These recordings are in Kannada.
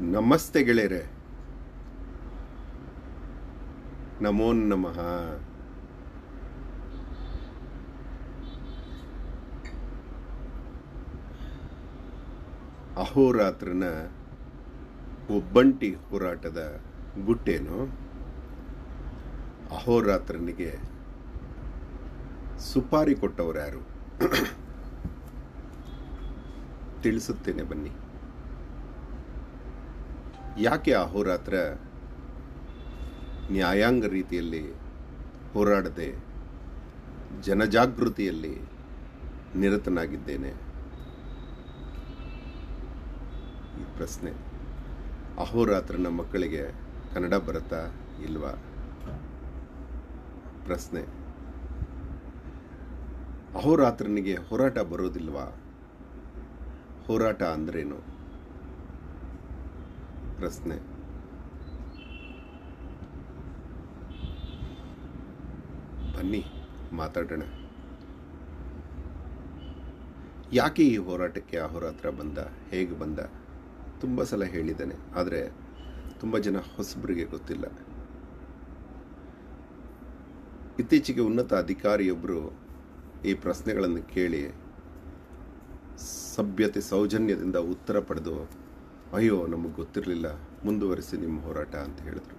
ನಮಸ್ತೆ ಗೆಳೆಯರೆ ನಮೋ ನಮಃ ಅಹೋರಾತ್ರನ ಒಬ್ಬಂಟಿ ಹೋರಾಟದ ಗುಟ್ಟೇನು ಅಹೋರಾತ್ರನಿಗೆ ಸುಪಾರಿ ಕೊಟ್ಟವರು ಯಾರು ತಿಳಿಸುತ್ತೇನೆ ಬನ್ನಿ ಯಾಕೆ ಅಹೋರಾತ್ರ ನ್ಯಾಯಾಂಗ ರೀತಿಯಲ್ಲಿ ಹೋರಾಡದೆ ಜನಜಾಗೃತಿಯಲ್ಲಿ ನಿರತನಾಗಿದ್ದೇನೆ ಈ ಪ್ರಶ್ನೆ ಅಹೋರಾತ್ರನ ಮಕ್ಕಳಿಗೆ ಕನ್ನಡ ಬರುತ್ತಾ ಇಲ್ವಾ ಪ್ರಶ್ನೆ ಅಹೋರಾತ್ರನಿಗೆ ಹೋರಾಟ ಬರೋದಿಲ್ವಾ ಹೋರಾಟ ಅಂದ್ರೇನು ಪ್ರಶ್ನೆ ಬನ್ನಿ ಮಾತಾಡೋಣ ಯಾಕೆ ಈ ಹೋರಾಟಕ್ಕೆ ಅಹೋರಾತ್ರ ಬಂದ ಹೇಗೆ ಬಂದ ತುಂಬ ಸಲ ಹೇಳಿದ್ದೇನೆ ಆದರೆ ತುಂಬ ಜನ ಹೊಸಬರಿಗೆ ಗೊತ್ತಿಲ್ಲ ಇತ್ತೀಚೆಗೆ ಉನ್ನತ ಅಧಿಕಾರಿಯೊಬ್ಬರು ಈ ಪ್ರಶ್ನೆಗಳನ್ನು ಕೇಳಿ ಸಭ್ಯತೆ ಸೌಜನ್ಯದಿಂದ ಉತ್ತರ ಪಡೆದು ಅಯ್ಯೋ ನಮಗೆ ಗೊತ್ತಿರಲಿಲ್ಲ ಮುಂದುವರಿಸಿ ನಿಮ್ಮ ಹೋರಾಟ ಅಂತ ಹೇಳಿದ್ರು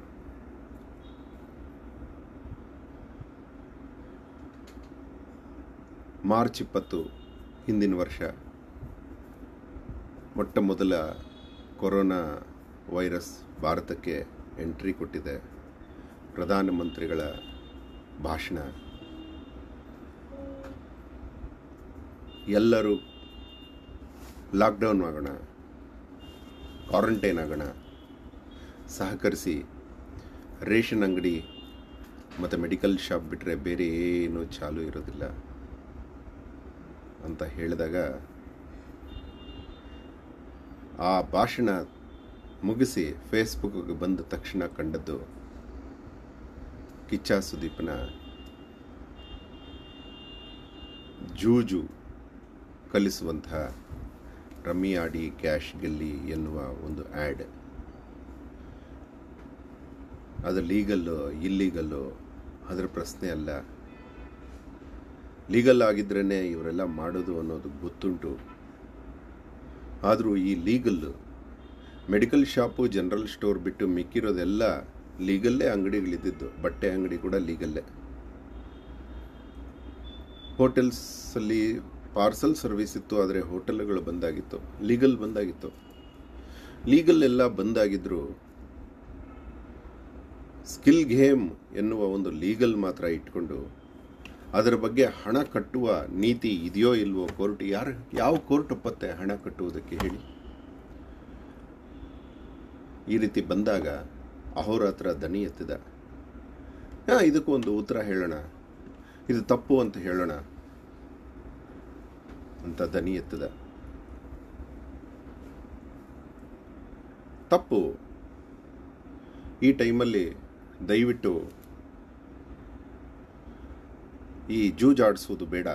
ಮಾರ್ಚ್ ಇಪ್ಪತ್ತು ಹಿಂದಿನ ವರ್ಷ ಮೊಟ್ಟ ಮೊದಲ ಕೊರೋನಾ ವೈರಸ್ ಭಾರತಕ್ಕೆ ಎಂಟ್ರಿ ಕೊಟ್ಟಿದೆ ಪ್ರಧಾನಮಂತ್ರಿಗಳ ಭಾಷಣ ಎಲ್ಲರೂ ಲಾಕ್ಡೌನ್ ಆಗೋಣ ಕ್ವಾರಂಟೈನ್ ಆಗೋಣ ಸಹಕರಿಸಿ ರೇಷನ್ ಅಂಗಡಿ ಮತ್ತು ಮೆಡಿಕಲ್ ಶಾಪ್ ಬಿಟ್ಟರೆ ಬೇರೆ ಏನೂ ಚಾಲು ಇರೋದಿಲ್ಲ ಅಂತ ಹೇಳಿದಾಗ ಆ ಭಾಷಣ ಮುಗಿಸಿ ಫೇಸ್ಬುಕ್ಗೆ ಬಂದ ತಕ್ಷಣ ಕಂಡದ್ದು ಕಿಚ್ಚ ಸುದೀಪನ ಜೂಜು ಕಲಿಸುವಂತಹ ರಮ್ಮಿ ಆಡಿ ಕ್ಯಾಶ್ ಗೆಲ್ಲಿ ಎನ್ನುವ ಒಂದು ಆ್ಯಡ್ ಅದು ಲೀಗಲ್ಲು ಇಲ್ಲೀಗಲ್ಲು ಅದರ ಪ್ರಶ್ನೆ ಅಲ್ಲ ಲೀಗಲ್ ಆಗಿದ್ರೇ ಇವರೆಲ್ಲ ಮಾಡೋದು ಅನ್ನೋದು ಗೊತ್ತುಂಟು ಆದರೂ ಈ legal medical shop general store ಬಿಟ್ಟು ಮಿಕ್ಕಿರೋದೆಲ್ಲ ಲೀಗಲ್ಲೇ ಅಂಗಡಿಗಳಿದ್ದಿದ್ದು ಬಟ್ಟೆ ಅಂಗಡಿ ಕೂಡ ಲೀಗಲ್ಲೇ ಹೋಟೆಲ್ಸಲ್ಲಿ ಪಾರ್ಸಲ್ ಸರ್ವಿಸ್ ಇತ್ತು ಆದರೆ ಹೋಟೆಲ್ಗಳು ಬಂದಾಗಿತ್ತು ಲೀಗಲ್ ಬಂದಾಗಿತ್ತು ಲೀಗಲ್ ಎಲ್ಲ ಬಂದಾಗಿದ್ರು ಸ್ಕಿಲ್ ಗೇಮ್ ಎನ್ನುವ ಒಂದು ಲೀಗಲ್ ಮಾತ್ರ ಇಟ್ಕೊಂಡು ಅದರ ಬಗ್ಗೆ ಹಣ ಕಟ್ಟುವ ನೀತಿ ಇದೆಯೋ ಇಲ್ವೋ ಕೋರ್ಟ್ ಯಾರು ಯಾವ ಕೋರ್ಟ್ ಒಪ್ಪತ್ತೆ ಹಣ ಕಟ್ಟುವುದಕ್ಕೆ ಹೇಳಿ ಈ ರೀತಿ ಬಂದಾಗ ಅಹೋರಾತ್ರ ದನಿ ಎತ್ತಿದ ಹಾ ಇದಕ್ಕೂ ಒಂದು ಉತ್ತರ ಹೇಳೋಣ ಇದು ತಪ್ಪು ಅಂತ ಹೇಳೋಣ ಅಂತ ದನಿ ಎತ್ತದ ತಪ್ಪು ಈ ಟೈಮಲ್ಲಿ ದಯವಿಟ್ಟು ಈ ಜೂಜಾಡಿಸುವುದು ಬೇಡ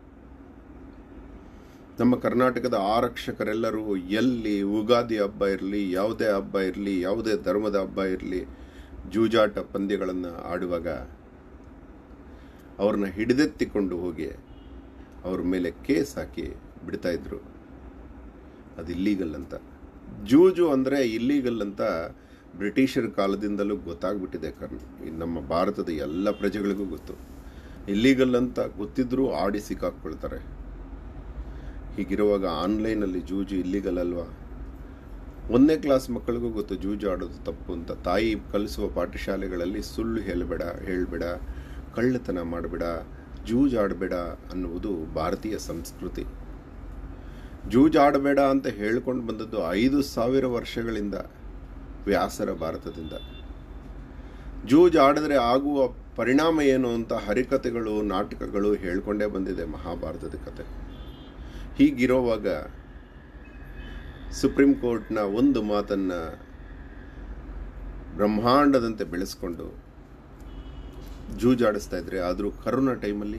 ನಮ್ಮ ಕರ್ನಾಟಕದ ಆರಕ್ಷಕರೆಲ್ಲರೂ ಎಲ್ಲಿ ಉಗಾದಿ ಹಬ್ಬ ಇರಲಿ ಯಾವುದೇ ಹಬ್ಬ ಇರಲಿ ಯಾವುದೇ ಧರ್ಮದ ಹಬ್ಬ ಇರಲಿ ಜೂಜಾಟ ಪಂದ್ಯಗಳನ್ನು ಆಡುವಾಗ ಅವ್ರನ್ನ ಹಿಡಿದೆತ್ತಿಕೊಂಡು ಹೋಗಿ ಅವ್ರ ಮೇಲೆ ಕೇಸ್ ಹಾಕಿ ಬಿಡ್ತಾ ಇದ್ರು ಅದು ಇಲ್ಲೀಗಲ್ ಅಂತ ಜೂಜು ಅಂದರೆ ಇಲ್ಲೀಗಲ್ ಅಂತ ಬ್ರಿಟಿಷರ ಕಾಲದಿಂದಲೂ ಗೊತ್ತಾಗ್ಬಿಟ್ಟಿದೆ ಕರ್ನ ನಮ್ಮ ಭಾರತದ ಎಲ್ಲ ಪ್ರಜೆಗಳಿಗೂ ಗೊತ್ತು ಇಲ್ಲೀಗಲ್ ಅಂತ ಗೊತ್ತಿದ್ರೂ ಆಡಿ ಸಿಕ್ಕಾಕ್ಕೊಳ್ತಾರೆ ಹೀಗಿರುವಾಗ ಆನ್ಲೈನಲ್ಲಿ ಜೂಜು ಇಲ್ಲಿಗಲ್ ಅಲ್ವಾ ಒಂದನೇ ಕ್ಲಾಸ್ ಮಕ್ಕಳಿಗೂ ಗೊತ್ತು ಜೂಜು ಆಡೋದು ತಪ್ಪು ಅಂತ ತಾಯಿ ಕಲಿಸುವ ಪಾಠಶಾಲೆಗಳಲ್ಲಿ ಸುಳ್ಳು ಹೇಳಬೇಡ ಹೇಳಬೇಡ ಕಳ್ಳತನ ಮಾಡಬೇಡ ಜೂಜಾಡಬೇಡ ಅನ್ನುವುದು ಭಾರತೀಯ ಸಂಸ್ಕೃತಿ ಜೂಜಾಡಬೇಡ ಅಂತ ಹೇಳ್ಕೊಂಡು ಬಂದದ್ದು ಐದು ಸಾವಿರ ವರ್ಷಗಳಿಂದ ವ್ಯಾಸರ ಭಾರತದಿಂದ ಜೂಜಾಡಿದ್ರೆ ಆಗುವ ಪರಿಣಾಮ ಏನು ಅಂತ ಹರಿಕತೆಗಳು ನಾಟಕಗಳು ಹೇಳ್ಕೊಂಡೇ ಬಂದಿದೆ ಮಹಾಭಾರತದ ಕತೆ ಹೀಗಿರೋವಾಗ ಸುಪ್ರೀಂ ಕೋರ್ಟ್ನ ಒಂದು ಮಾತನ್ನು ಬ್ರಹ್ಮಾಂಡದಂತೆ ಬೆಳೆಸ್ಕೊಂಡು ಜೂಜಾಡಿಸ್ತಾ ಇದ್ರೆ ಆದರೂ ಕರೋನಾ ಟೈಮಲ್ಲಿ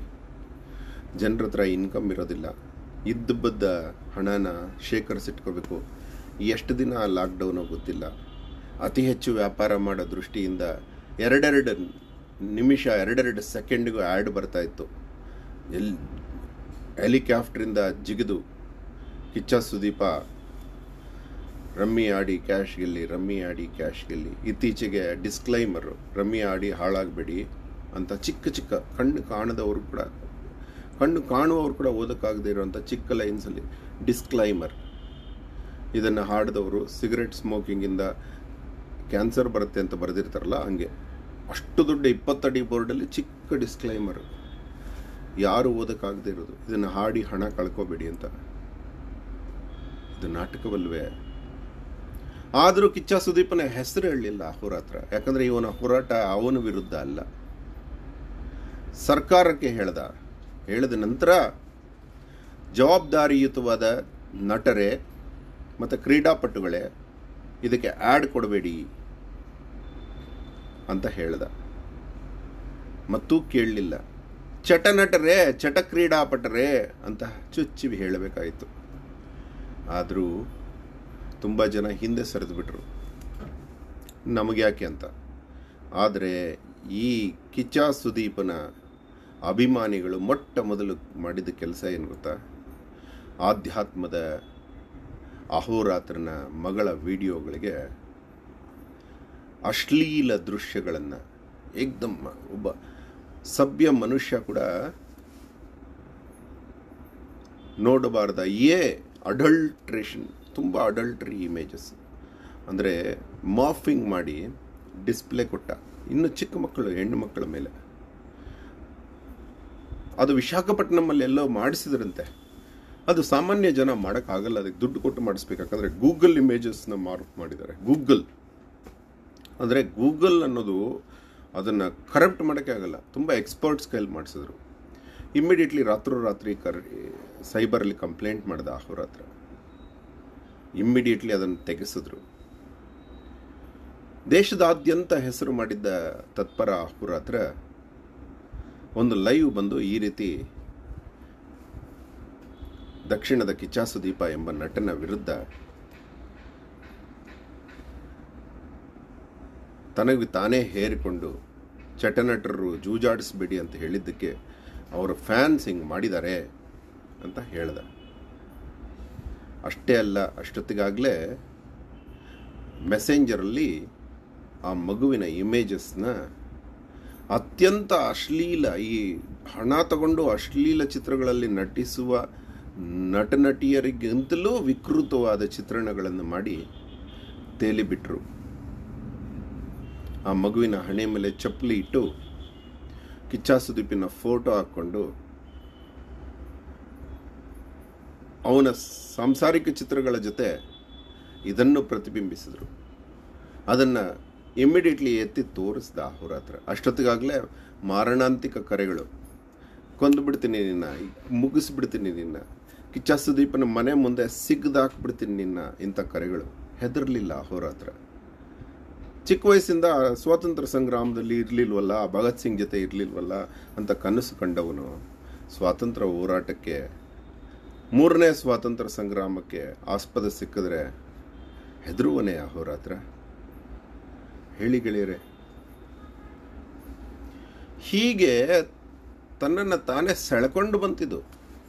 ಜನರ ಹತ್ರ ಇನ್ಕಮ್ ಇರೋದಿಲ್ಲ ಇದ್ದ ಬದ್ದ ಹಣನ ಶೇಖರಿಸಿಟ್ಕೋಬೇಕು ಎಷ್ಟು ದಿನ ಲಾಕ್ಡೌನೋ ಗೊತ್ತಿಲ್ಲ ಅತಿ ಹೆಚ್ಚು ವ್ಯಾಪಾರ ಮಾಡೋ ದೃಷ್ಟಿಯಿಂದ ಎರಡೆರಡು ನಿಮಿಷ ಎರಡೆರಡು ಸೆಕೆಂಡ್ಗೂ ಆ್ಯಡ್ ಬರ್ತಾ ಇತ್ತು ಎಲ್ ಹೆಲಿಕಾಪ್ಟ್ರಿಂದ ಜಿಗಿದು ಕಿಚ್ಚ ಸುದೀಪ ರಮ್ಮಿ ಆಡಿ ಕ್ಯಾಶ್ ಗೆಲ್ಲಿ ರಮ್ಮಿ ಆಡಿ ಕ್ಯಾಶ್ ಗೆಲ್ಲಿ ಇತ್ತೀಚೆಗೆ ಡಿಸ್ಕ್ಲೈಮರು ರಮ್ಮಿ ಆಡಿ ಹಾಳಾಗಬೇಡಿ ಅಂತ ಚಿಕ್ಕ ಚಿಕ್ಕ ಕಣ್ಣು ಕಾಣದವರು ಕೂಡ ಕಣ್ಣು ಕಾಣುವವರು ಕೂಡ ಓದಕ್ಕಾಗದೇ ಇರುವಂಥ ಚಿಕ್ಕ ಲೈನ್ಸಲ್ಲಿ ಡಿಸ್ಕ್ಲೈಮರ್ ಇದನ್ನು ಹಾಡಿದವರು ಸಿಗರೆಟ್ ಸ್ಮೋಕಿಂಗಿಂದ ಕ್ಯಾನ್ಸರ್ ಬರುತ್ತೆ ಅಂತ ಬರೆದಿರ್ತಾರಲ್ಲ ಹಂಗೆ ಅಷ್ಟು ದೊಡ್ಡ ಇಪ್ಪತ್ತಡಿ ಬೋರ್ಡಲ್ಲಿ ಚಿಕ್ಕ ಡಿಸ್ಕ್ಲೈಮರ್ ಯಾರು ಓದಕ್ಕಾಗದೇ ಇರೋದು ಇದನ್ನು ಹಾಡಿ ಹಣ ಕಳ್ಕೋಬೇಡಿ ಅಂತ ಇದು ನಾಟಕವಲ್ವೇ ಆದರೂ ಕಿಚ್ಚ ಸುದೀಪನ ಹೆಸರು ಹೇಳಲಿಲ್ಲ ಅಹೋರಾತ್ರ ಯಾಕಂದ್ರೆ ಇವನ ಹೋರಾಟ ಅವನ ವಿರುದ್ಧ ಅಲ್ಲ ಸರ್ಕಾರಕ್ಕೆ ಹೇಳ್ದ ಹೇಳಿದ ನಂತರ ಜವಾಬ್ದಾರಿಯುತವಾದ ನಟರೇ ಮತ್ತು ಕ್ರೀಡಾಪಟುಗಳೇ ಇದಕ್ಕೆ ಆ್ಯಡ್ ಕೊಡಬೇಡಿ ಅಂತ ಹೇಳ್ದ ಮತ್ತೂ ಕೇಳಲಿಲ್ಲ ಚಟ ನಟರೇ ಚಟ ಕ್ರೀಡಾಪಟರೇ ಅಂತ ಚುಚ್ಚಿ ಹೇಳಬೇಕಾಯಿತು ಆದರೂ ತುಂಬ ಜನ ಹಿಂದೆ ಸರಿದು ಬಿಟ್ರು ನಮಗ್ಯಾಕೆ ಅಂತ ಆದರೆ ಈ ಕಿಚ್ಚ ಸುದೀಪನ ಅಭಿಮಾನಿಗಳು ಮೊಟ್ಟ ಮೊದಲು ಮಾಡಿದ ಕೆಲಸ ಏನು ಗೊತ್ತಾ ಆಧ್ಯಾತ್ಮದ ಅಹೋರಾತ್ರನ ಮಗಳ ವಿಡಿಯೋಗಳಿಗೆ ಅಶ್ಲೀಲ ದೃಶ್ಯಗಳನ್ನು ಏಕ್ದಮ್ ಒಬ್ಬ ಸಭ್ಯ ಮನುಷ್ಯ ಕೂಡ ನೋಡಬಾರ್ದ ಏ ಅಡಲ್ಟ್ರೇಷನ್ ತುಂಬ ಅಡಲ್ಟ್ರಿ ಇಮೇಜಸ್ ಅಂದರೆ ಮಾಫಿಂಗ್ ಮಾಡಿ ಡಿಸ್ಪ್ಲೇ ಕೊಟ್ಟ ಇನ್ನು ಚಿಕ್ಕ ಮಕ್ಕಳು ಹೆಣ್ಣು ಮಕ್ಕಳ ಮೇಲೆ ಅದು ವಿಶಾಖಪಟ್ಟಣಮಲ್ಲಿ ಎಲ್ಲೋ ಮಾಡಿಸಿದ್ರಂತೆ ಅದು ಸಾಮಾನ್ಯ ಜನ ಮಾಡೋಕ್ಕಾಗಲ್ಲ ಅದಕ್ಕೆ ದುಡ್ಡು ಕೊಟ್ಟು ಮಾಡಿಸ್ಬೇಕು ಯಾಕಂದರೆ ಗೂಗಲ್ ಇಮೇಜಸ್ನ ಮಾರ್ಕ್ ಮಾಡಿದ್ದಾರೆ ಗೂಗಲ್ ಅಂದರೆ ಗೂಗಲ್ ಅನ್ನೋದು ಅದನ್ನು ಕರಪ್ಟ್ ಮಾಡೋಕ್ಕೆ ಆಗಲ್ಲ ತುಂಬ ಎಕ್ಸ್ಪರ್ಟ್ಸ್ ಕೈಲಿ ಮಾಡಿಸಿದ್ರು ಇಮ್ಮಿಡಿಯೇಟ್ಲಿ ರಾತ್ರೋರಾತ್ರಿ ಕರ್ ಸೈಬರಲ್ಲಿ ಕಂಪ್ಲೇಂಟ್ ಮಾಡಿದ ಅಹೋರಾತ್ರ ಇಮ್ಮಿಡಿಯೇಟ್ಲಿ ಅದನ್ನು ತೆಗೆಸಿದ್ರು ದೇಶದಾದ್ಯಂತ ಹೆಸರು ಮಾಡಿದ್ದ ತತ್ಪರ ಅಹೋರಾತ್ರ ಒಂದು ಲೈವ್ ಬಂದು ಈ ರೀತಿ ದಕ್ಷಿಣದ ಕಿಚ್ಚ ಸುದೀಪ ಎಂಬ ನಟನ ವಿರುದ್ಧ ತನಗೆ ತಾನೇ ಹೇರಿಕೊಂಡು ಚಟನಟರು ಜೂಜಾಡಿಸ್ಬೇಡಿ ಅಂತ ಹೇಳಿದ್ದಕ್ಕೆ ಅವರ ಫ್ಯಾನ್ಸ್ ಹಿಂಗೆ ಮಾಡಿದ್ದಾರೆ ಅಂತ ಹೇಳ್ದ ಅಷ್ಟೇ ಅಲ್ಲ ಅಷ್ಟೊತ್ತಿಗಾಗಲೇ ಮೆಸೆಂಜರಲ್ಲಿ ಆ ಮಗುವಿನ ಇಮೇಜಸ್ನ ಅತ್ಯಂತ ಅಶ್ಲೀಲ ಈ ಹಣ ತಗೊಂಡು ಅಶ್ಲೀಲ ಚಿತ್ರಗಳಲ್ಲಿ ನಟಿಸುವ ನಟ ನಟಿಯರಿಗಿಂತಲೂ ವಿಕೃತವಾದ ಚಿತ್ರಣಗಳನ್ನು ಮಾಡಿ ತೇಲಿಬಿಟ್ರು ಆ ಮಗುವಿನ ಹಣೆ ಮೇಲೆ ಚಪ್ಪಲಿ ಇಟ್ಟು ಕಿಚ್ಚ ಸುದೀಪಿನ ಫೋಟೋ ಹಾಕ್ಕೊಂಡು ಅವನ ಸಾಂಸಾರಿಕ ಚಿತ್ರಗಳ ಜೊತೆ ಇದನ್ನು ಪ್ರತಿಬಿಂಬಿಸಿದ್ರು ಅದನ್ನು ಇಮ್ಮಿಡಿಯೇಟ್ಲಿ ಎತ್ತಿ ತೋರಿಸ್ದ ಅಹೋರಾತ್ರ ಅಷ್ಟೊತ್ತಿಗಾಗಲೇ ಮಾರಣಾಂತಿಕ ಕರೆಗಳು ಕೊಂದು ಬಿಡ್ತೀನಿ ನಿನ್ನ ಮುಗಿಸ್ಬಿಡ್ತೀನಿ ನಿನ್ನ ಕಿಚ್ಚ ಸುದೀಪನ ಮನೆ ಮುಂದೆ ಸಿಗ್ದಾಕ್ಬಿಡ್ತೀನಿ ನಿನ್ನ ಇಂಥ ಕರೆಗಳು ಹೆದರ್ಲಿಲ್ಲ ಅಹೋರಾತ್ರ ಚಿಕ್ಕ ವಯಸ್ಸಿಂದ ಸ್ವಾತಂತ್ರ್ಯ ಸಂಗ್ರಾಮದಲ್ಲಿ ಇರಲಿಲ್ವಲ್ಲ ಭಗತ್ ಸಿಂಗ್ ಜೊತೆ ಇರಲಿಲ್ವಲ್ಲ ಅಂತ ಕನಸು ಕಂಡವನು ಸ್ವಾತಂತ್ರ್ಯ ಹೋರಾಟಕ್ಕೆ ಮೂರನೇ ಸ್ವಾತಂತ್ರ್ಯ ಸಂಗ್ರಾಮಕ್ಕೆ ಆಸ್ಪದ ಸಿಕ್ಕಿದ್ರೆ ಹೆದರುವನೇ ಅಹೋರಾತ್ರ ಹೇಳಿ ಗೆಳೆಯರೆ ಹೀಗೆ ತನ್ನನ್ನು ತಾನೇ ಸೆಳೆಕೊಂಡು ಬಂತಿದ್ದು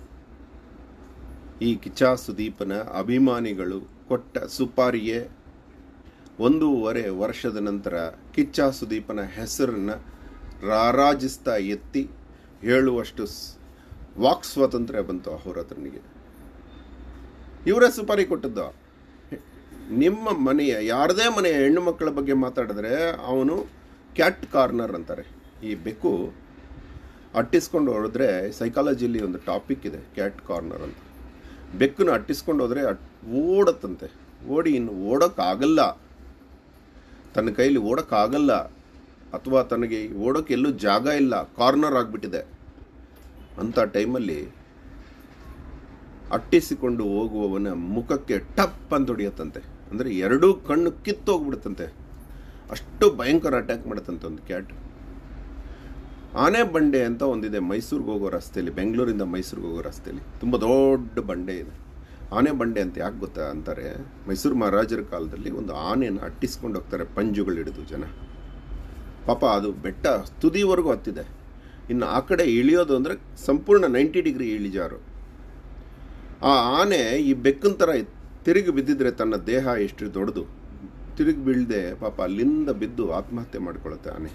ಈ ಕಿಚ್ಚ ಸುದೀಪನ ಅಭಿಮಾನಿಗಳು ಕೊಟ್ಟ ಸುಪಾರಿಯೇ ಒಂದೂವರೆ ವರ್ಷದ ನಂತರ ಕಿಚ್ಚ ಸುದೀಪನ ಹೆಸರನ್ನು ರಾರಾಜಿಸ್ತಾ ಎತ್ತಿ ಹೇಳುವಷ್ಟು ವಾಕ್ ಸ್ವಾತಂತ್ರ್ಯ ಬಂತು ಅಹೋರಾತ್ರನಿಗೆ ಇವರೇ ಸುಪಾರಿ ಕೊಟ್ಟದ್ದು ನಿಮ್ಮ ಮನೆಯ ಯಾರದೇ ಮನೆಯ ಹೆಣ್ಣು ಮಕ್ಕಳ ಬಗ್ಗೆ ಮಾತಾಡಿದ್ರೆ ಅವನು ಕ್ಯಾಟ್ ಕಾರ್ನರ್ ಅಂತಾರೆ ಈ ಬೆಕ್ಕು ಅಟ್ಟಿಸ್ಕೊಂಡು ಹೊಡೆದ್ರೆ ಸೈಕಾಲಜಿಲಿ ಒಂದು ಟಾಪಿಕ್ ಇದೆ ಕ್ಯಾಟ್ ಕಾರ್ನರ್ ಅಂತ ಬೆಕ್ಕನ್ನು ಅಟ್ಟಿಸ್ಕೊಂಡು ಹೋದರೆ ಓಡತ್ತಂತೆ ಓಡಿ ಇನ್ನು ಓಡೋಕ್ಕಾಗಲ್ಲ ತನ್ನ ಕೈಲಿ ಓಡೋಕ್ಕಾಗಲ್ಲ ಅಥವಾ ತನಗೆ ಓಡೋಕ್ಕೆ ಎಲ್ಲೂ ಜಾಗ ಇಲ್ಲ ಕಾರ್ನರ್ ಆಗಿಬಿಟ್ಟಿದೆ ಅಂಥ ಟೈಮಲ್ಲಿ ಅಟ್ಟಿಸಿಕೊಂಡು ಹೋಗುವವನ ಮುಖಕ್ಕೆ ಟಪ್ ಅಂತ ಹೊಡಿಯತ್ತಂತೆ ಅಂದರೆ ಎರಡೂ ಕಣ್ಣು ಕಿತ್ತೋಗ್ಬಿಡುತ್ತಂತೆ ಅಷ್ಟು ಭಯಂಕರ ಅಟ್ಯಾಕ್ ಮಾಡುತ್ತಂತೆ ಒಂದು ಕ್ಯಾಟ್ ಆನೆ ಬಂಡೆ ಅಂತ ಒಂದಿದೆ ಮೈಸೂರಿಗೆ ಹೋಗೋ ರಸ್ತೆಯಲ್ಲಿ ಬೆಂಗಳೂರಿಂದ ಮೈಸೂರಿಗೆ ಹೋಗೋ ರಸ್ತೆಯಲ್ಲಿ ತುಂಬ ದೊಡ್ಡ ಬಂಡೆ ಇದೆ ಆನೆ ಬಂಡೆ ಅಂತ ಯಾಕೆ ಗೊತ್ತಾ ಅಂತಾರೆ ಮೈಸೂರು ಮಹಾರಾಜರ ಕಾಲದಲ್ಲಿ ಒಂದು ಆನೆಯನ್ನು ಅಟ್ಟಿಸ್ಕೊಂಡು ಹೋಗ್ತಾರೆ ಪಂಜುಗಳು ಹಿಡಿದು ಜನ ಪಾಪ ಅದು ಬೆಟ್ಟ ತುದಿವರೆಗೂ ಹತ್ತಿದೆ ಇನ್ನು ಆ ಕಡೆ ಇಳಿಯೋದು ಅಂದರೆ ಸಂಪೂರ್ಣ ನೈಂಟಿ ಡಿಗ್ರಿ ಇಳಿಜಾರು ಆ ಆನೆ ಈ ಬೆಕ್ಕನ ಥರ ತಿರುಗಿ ಬಿದ್ದಿದ್ರೆ ತನ್ನ ದೇಹ ಎಷ್ಟು ದೊಡ್ಡದು ತಿರುಗಿ ಬೀಳದೆ ಪಾಪ ಅಲ್ಲಿಂದ ಬಿದ್ದು ಆತ್ಮಹತ್ಯೆ ಮಾಡ್ಕೊಳ್ಳುತ್ತೆ ಆನೆ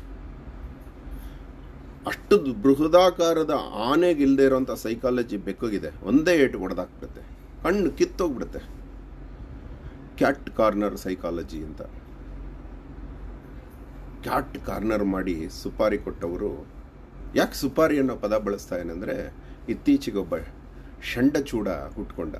ಅಷ್ಟು ಬೃಹದಾಕಾರದ ಆನೆಗಿಲ್ದೇ ಇರೋಂಥ ಸೈಕಾಲಜಿ ಬೆಕ್ಕೋಗಿದೆ ಒಂದೇ ಏಟು ಹೊಡೆದಾಕ್ಬಿಡುತ್ತೆ ಕಣ್ಣು ಕಿತ್ತೋಗ್ಬಿಡುತ್ತೆ ಕ್ಯಾಟ್ ಕಾರ್ನರ್ ಸೈಕಾಲಜಿ ಅಂತ ಕ್ಯಾಟ್ ಕಾರ್ನರ್ ಮಾಡಿ ಸುಪಾರಿ ಕೊಟ್ಟವರು ಯಾಕೆ ಸುಪಾರಿ ಅನ್ನೋ ಪದ ಬಳಸ್ತಾ ಏನಂದರೆ ಇತ್ತೀಚೆಗೊಬ್ಬ ಚೂಡ ಹುಟ್ಕೊಂಡ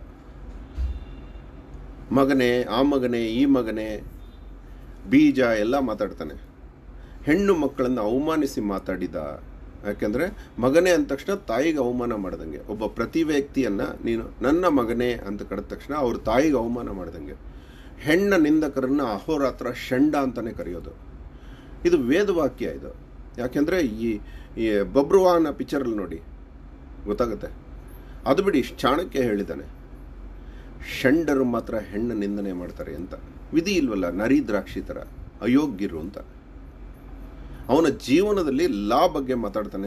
ಮಗನೇ ಆ ಮಗನೇ ಈ ಮಗನೇ ಬೀಜ ಎಲ್ಲ ಮಾತಾಡ್ತಾನೆ ಹೆಣ್ಣು ಮಕ್ಕಳನ್ನು ಅವಮಾನಿಸಿ ಮಾತಾಡಿದ ಯಾಕೆಂದರೆ ಮಗನೇ ಅಂದ ತಕ್ಷಣ ತಾಯಿಗೆ ಅವಮಾನ ಮಾಡ್ದಂಗೆ ಒಬ್ಬ ಪ್ರತಿ ವ್ಯಕ್ತಿಯನ್ನು ನೀನು ನನ್ನ ಮಗನೇ ಅಂತ ಕರೆದ ತಕ್ಷಣ ಅವ್ರ ತಾಯಿಗೆ ಅವಮಾನ ಮಾಡ್ದಂಗೆ ಹೆಣ್ಣ ನಿಂದಕರನ್ನ ಅಹೋರಾತ್ರ ಷಂಡ ಅಂತಲೇ ಕರೆಯೋದು ಇದು ವೇದವಾಕ್ಯ ಇದು ಯಾಕೆಂದರೆ ಈ ಈ ಬಬ್ರುವಾನ ಪಿಕ್ಚರಲ್ಲಿ ನೋಡಿ ಗೊತ್ತಾಗುತ್ತೆ ಅದು ಬಿಡಿ ಚಾಣಕ್ಯ ಹೇಳಿದ್ದಾನೆ ಷಂಡರು ಮಾತ್ರ ಹೆಣ್ಣು ನಿಂದನೆ ಮಾಡ್ತಾರೆ ಅಂತ ವಿಧಿ ಇಲ್ವಲ್ಲ ನರಿ ದ್ರಾಕ್ಷಿ ಥರ ಅಯೋಗ್ಯರು ಅಂತ ಅವನ ಜೀವನದಲ್ಲಿ ಲಾ ಬಗ್ಗೆ ಮಾತಾಡ್ತಾನೆ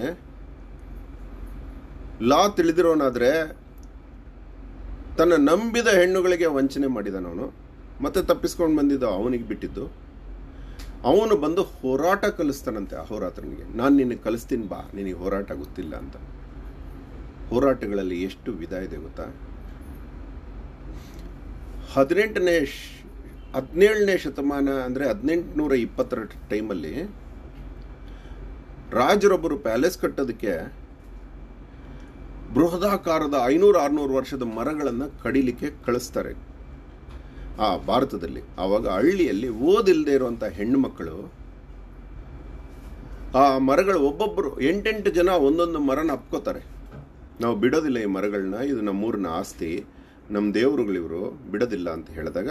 ಲಾ ತಿಳಿದಿರೋನಾದ್ರೆ ತನ್ನ ನಂಬಿದ ಹೆಣ್ಣುಗಳಿಗೆ ವಂಚನೆ ಮಾಡಿದಾನ ಅವನು ಮತ್ತೆ ತಪ್ಪಿಸ್ಕೊಂಡು ಬಂದಿದ್ದು ಅವನಿಗೆ ಬಿಟ್ಟಿದ್ದು ಅವನು ಬಂದು ಹೋರಾಟ ಕಲಿಸ್ತಾನಂತೆ ಅಹೋರಾತ್ರನಿಗೆ ನಾನು ನಿನಗೆ ಕಲಿಸ್ತೀನಿ ಬಾ ನಿನಗೆ ಹೋರಾಟ ಗೊತ್ತಿಲ್ಲ ಅಂತ ಹೋರಾಟಗಳಲ್ಲಿ ಎಷ್ಟು ವಿಧ ಇದೆ ಗೊತ್ತಾ ಹದಿನೆಂಟನೇ ಹದಿನೇಳನೇ ಶತಮಾನ ಅಂದರೆ ಹದಿನೆಂಟುನೂರ ಇಪ್ಪತ್ತರ ಟೈಮಲ್ಲಿ ರಾಜರೊಬ್ಬರು ಪ್ಯಾಲೇಸ್ ಕಟ್ಟೋದಕ್ಕೆ ಬೃಹದಾಕಾರದ ಐನೂರು ಆರುನೂರು ವರ್ಷದ ಮರಗಳನ್ನು ಕಡಿಲಿಕ್ಕೆ ಕಳಿಸ್ತಾರೆ ಆ ಭಾರತದಲ್ಲಿ ಆವಾಗ ಹಳ್ಳಿಯಲ್ಲಿ ಓದಿಲ್ಲದೆ ಇರುವಂಥ ಹೆಣ್ಣು ಮಕ್ಕಳು ಆ ಮರಗಳು ಒಬ್ಬೊಬ್ಬರು ಎಂಟೆಂಟು ಜನ ಒಂದೊಂದು ಮರನ ಅಪ್ಕೋತಾರೆ ನಾವು ಬಿಡೋದಿಲ್ಲ ಈ ಮರಗಳನ್ನ ಇದು ನಮ್ಮೂರಿನ ಆಸ್ತಿ ನಮ್ಮ ದೇವರುಗಳಿವರು ಬಿಡೋದಿಲ್ಲ ಅಂತ ಹೇಳಿದಾಗ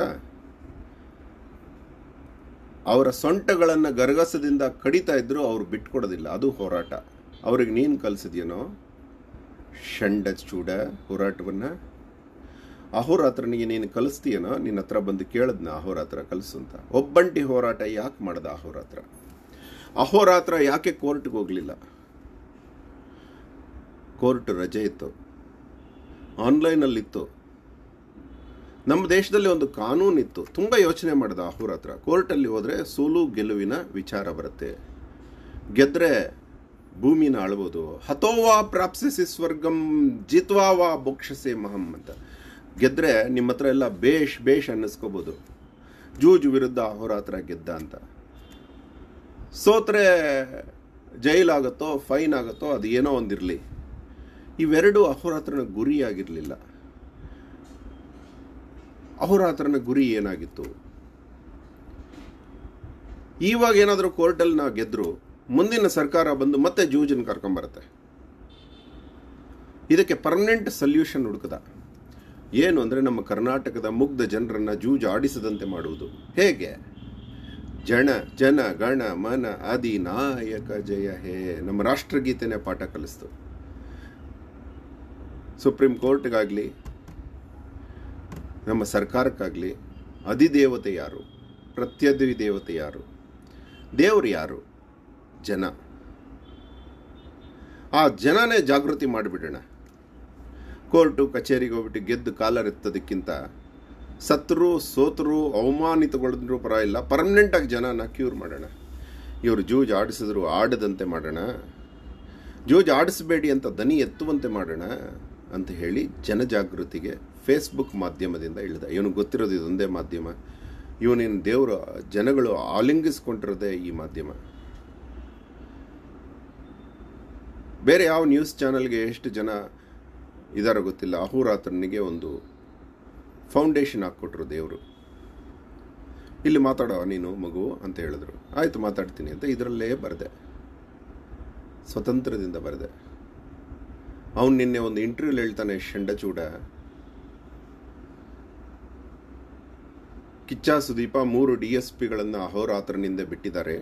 ಅವರ ಸೊಂಟಗಳನ್ನು ಗರಗಸದಿಂದ ಕಡಿತಾ ಇದ್ರು ಅವ್ರು ಬಿಟ್ಕೊಡೋದಿಲ್ಲ ಅದು ಹೋರಾಟ ಅವ್ರಿಗೆ ನೀನು ಕಲಿಸಿದ್ಯೇನೋ ಷಂಡ ಚೂಡ ಹೋರಾಟವನ್ನು ಅಹೋರಾತ್ರನಿಗೆ ನೀನು ಕಲಿಸ್ತೀಯನೋ ನಿನ್ನ ಹತ್ರ ಬಂದು ಕೇಳದ್ನ ಅಹೋರಾತ್ರ ಕಲಿಸು ಅಂತ ಒಬ್ಬಂಟಿ ಹೋರಾಟ ಯಾಕೆ ಮಾಡ್ದ ಅಹೋರಾತ್ರ ಅಹೋರಾತ್ರ ಯಾಕೆ ಕೋರ್ಟ್ಗೆ ಹೋಗಲಿಲ್ಲ ಕೋರ್ಟ್ ರಜೆ ಇತ್ತು ಆನ್ಲೈನಲ್ಲಿತ್ತು ನಮ್ಮ ದೇಶದಲ್ಲಿ ಒಂದು ಕಾನೂನು ಇತ್ತು ತುಂಬ ಯೋಚನೆ ಮಾಡಿದ ಅಹೋರಾತ್ರ ಕೋರ್ಟಲ್ಲಿ ಹೋದರೆ ಸೋಲು ಗೆಲುವಿನ ವಿಚಾರ ಬರುತ್ತೆ ಗೆದ್ರೆ ಭೂಮಿನ ಆಳ್ಬೋದು ಹತೋವಾ ಪ್ರಾಪ್ಸಿಸಿ ಸ್ವರ್ಗಂ ಜಿತ್ವಾ ವಾ ಭೋಕ್ಷಸೆ ಮಹಂ ಅಂತ ಗೆದ್ರೆ ನಿಮ್ಮ ಹತ್ರ ಎಲ್ಲ ಬೇಷ್ ಬೇಷ್ ಅನ್ನಿಸ್ಕೋಬೋದು ಜೂಜು ವಿರುದ್ಧ ಅಹೋರಾತ್ರ ಗೆದ್ದ ಅಂತ ಸೋತ್ರೆ ಜೈಲಾಗುತ್ತೋ ಫೈನ್ ಆಗುತ್ತೋ ಅದು ಏನೋ ಒಂದಿರಲಿ ಇವೆರಡು ಅಹೋರಾತ್ರನ ಗುರಿಯಾಗಿರಲಿಲ್ಲ ಅಹೋರಾತ್ರನ ಗುರಿ ಏನಾಗಿತ್ತು ಇವಾಗ ಏನಾದರೂ ಕೋರ್ಟಲ್ಲಿ ನಾವು ಗೆದ್ರು ಮುಂದಿನ ಸರ್ಕಾರ ಬಂದು ಮತ್ತೆ ಜೂಜನ್ನು ಕರ್ಕೊಂಬರುತ್ತೆ ಇದಕ್ಕೆ ಪರ್ಮನೆಂಟ್ ಸೊಲ್ಯೂಷನ್ ಹುಡುಕದ ಏನು ಅಂದರೆ ನಮ್ಮ ಕರ್ನಾಟಕದ ಮುಗ್ಧ ಜನರನ್ನ ಜೂಜು ಆಡಿಸದಂತೆ ಮಾಡುವುದು ಹೇಗೆ ಜನ ಜನ ಗಣ ಮನ ಆದಿ ನಾಯಕ ಜಯ ಹೇ ನಮ್ಮ ರಾಷ್ಟ್ರಗೀತೆನೇ ಪಾಠ ಕಲಿಸ್ತು ಸುಪ್ರೀಂ ಕೋರ್ಟ್ಗಾಗಲಿ ನಮ್ಮ ಸರ್ಕಾರಕ್ಕಾಗಲಿ ಅಧಿದೇವತೆ ಯಾರು ಪ್ರತ್ಯಧಿ ದೇವತೆ ಯಾರು ದೇವರು ಯಾರು ಜನ ಆ ಜನನೇ ಜಾಗೃತಿ ಮಾಡಿಬಿಡೋಣ ಕೋರ್ಟು ಕಚೇರಿಗೆ ಹೋಗ್ಬಿಟ್ಟು ಗೆದ್ದು ಕಾಲರೆತ್ತೋದಕ್ಕಿಂತ ಸತ್ತರು ಸೋತರು ಅವಮಾನಿತಗೊಳಿದ್ರು ಪರವಾಗಿಲ್ಲ ಪರ್ಮನೆಂಟಾಗಿ ಜನನ ಕ್ಯೂರ್ ಮಾಡೋಣ ಇವರು ಜೂಜ್ ಆಡಿಸಿದ್ರು ಆಡದಂತೆ ಮಾಡೋಣ ಜೂಜ್ ಆಡಿಸಬೇಡಿ ಅಂತ ದನಿ ಎತ್ತುವಂತೆ ಮಾಡೋಣ ಅಂತ ಹೇಳಿ ಜನಜಾಗೃತಿಗೆ ಫೇಸ್ಬುಕ್ ಮಾಧ್ಯಮದಿಂದ ಇಳಿದ ಇವನಿಗೆ ಗೊತ್ತಿರೋದು ಇದೊಂದೇ ಮಾಧ್ಯಮ ಇವನಿನ ದೇವರು ಜನಗಳು ಆಲಿಂಗಿಸ್ಕೊಂಡಿರೋದೇ ಈ ಮಾಧ್ಯಮ ಬೇರೆ ಯಾವ ನ್ಯೂಸ್ ಚಾನಲ್ಗೆ ಎಷ್ಟು ಜನ ಇದಾರೋ ಗೊತ್ತಿಲ್ಲ ಅಹೋರಾತ್ರನಿಗೆ ಒಂದು ಫೌಂಡೇಶನ್ ಹಾಕ್ಕೊಟ್ರು ದೇವರು ಇಲ್ಲಿ ಮಾತಾಡೋ ನೀನು ಮಗು ಅಂತ ಹೇಳಿದ್ರು ಆಯಿತು ಮಾತಾಡ್ತೀನಿ ಅಂತ ಇದರಲ್ಲೇ ಬರೆದೆ ಸ್ವತಂತ್ರದಿಂದ ಬರೆದೆ ಅವನು ನಿನ್ನೆ ಒಂದು ಇಂಟರ್ವ್ಯೂಲಿ ಹೇಳ್ತಾನೆ ಶಂಡಚೂಡ ಕಿಚ್ಚ ಸುದೀಪ ಮೂರು ಡಿ ಎಸ್ ಪಿಗಳನ್ನು ಅಹೋರಾತ್ರನಿಂದ ಬಿಟ್ಟಿದ್ದಾರೆ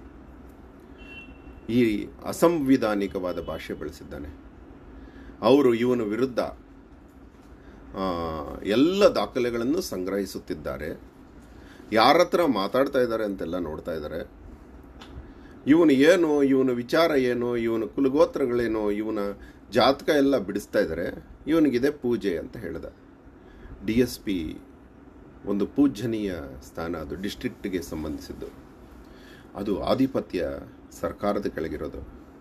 ಈ ಅಸಂವಿಧಾನಿಕವಾದ ಭಾಷೆ ಬಳಸಿದ್ದಾನೆ ಅವರು ಇವನ ವಿರುದ್ಧ ಆ, ಎಲ್ಲ ದಾಖಲೆಗಳನ್ನು ಸಂಗ್ರಹಿಸುತ್ತಿದ್ದಾರೆ ಯಾರ ಹತ್ರ ಮಾತಾಡ್ತಾ ಇದ್ದಾರೆ ಅಂತೆಲ್ಲ ನೋಡ್ತಾ ಇದ್ದಾರೆ ಇವನು ಏನು ಇವನ ವಿಚಾರ ಏನು ಇವನ ಕುಲಗೋತ್ರಗಳೇನು ಇವನ ಜಾತಕ ಎಲ್ಲ ಬಿಡಿಸ್ತಾ ಇದ್ದಾರೆ ಇವನಿಗಿದೆ ಪೂಜೆ ಅಂತ ಹೇಳ್ದ ಡಿ ಎಸ್ ಪಿ ಒಂದು ಪೂಜನೀಯ ಸ್ಥಾನ ಅದು ಡಿಸ್ಟ್ರಿಕ್ಟ್ಗೆ ಸಂಬಂಧಿಸಿದ್ದು ಅದು ಆಧಿಪತ್ಯ ಸರ್ಕಾರದ ಕೆಳಗಿರೋದು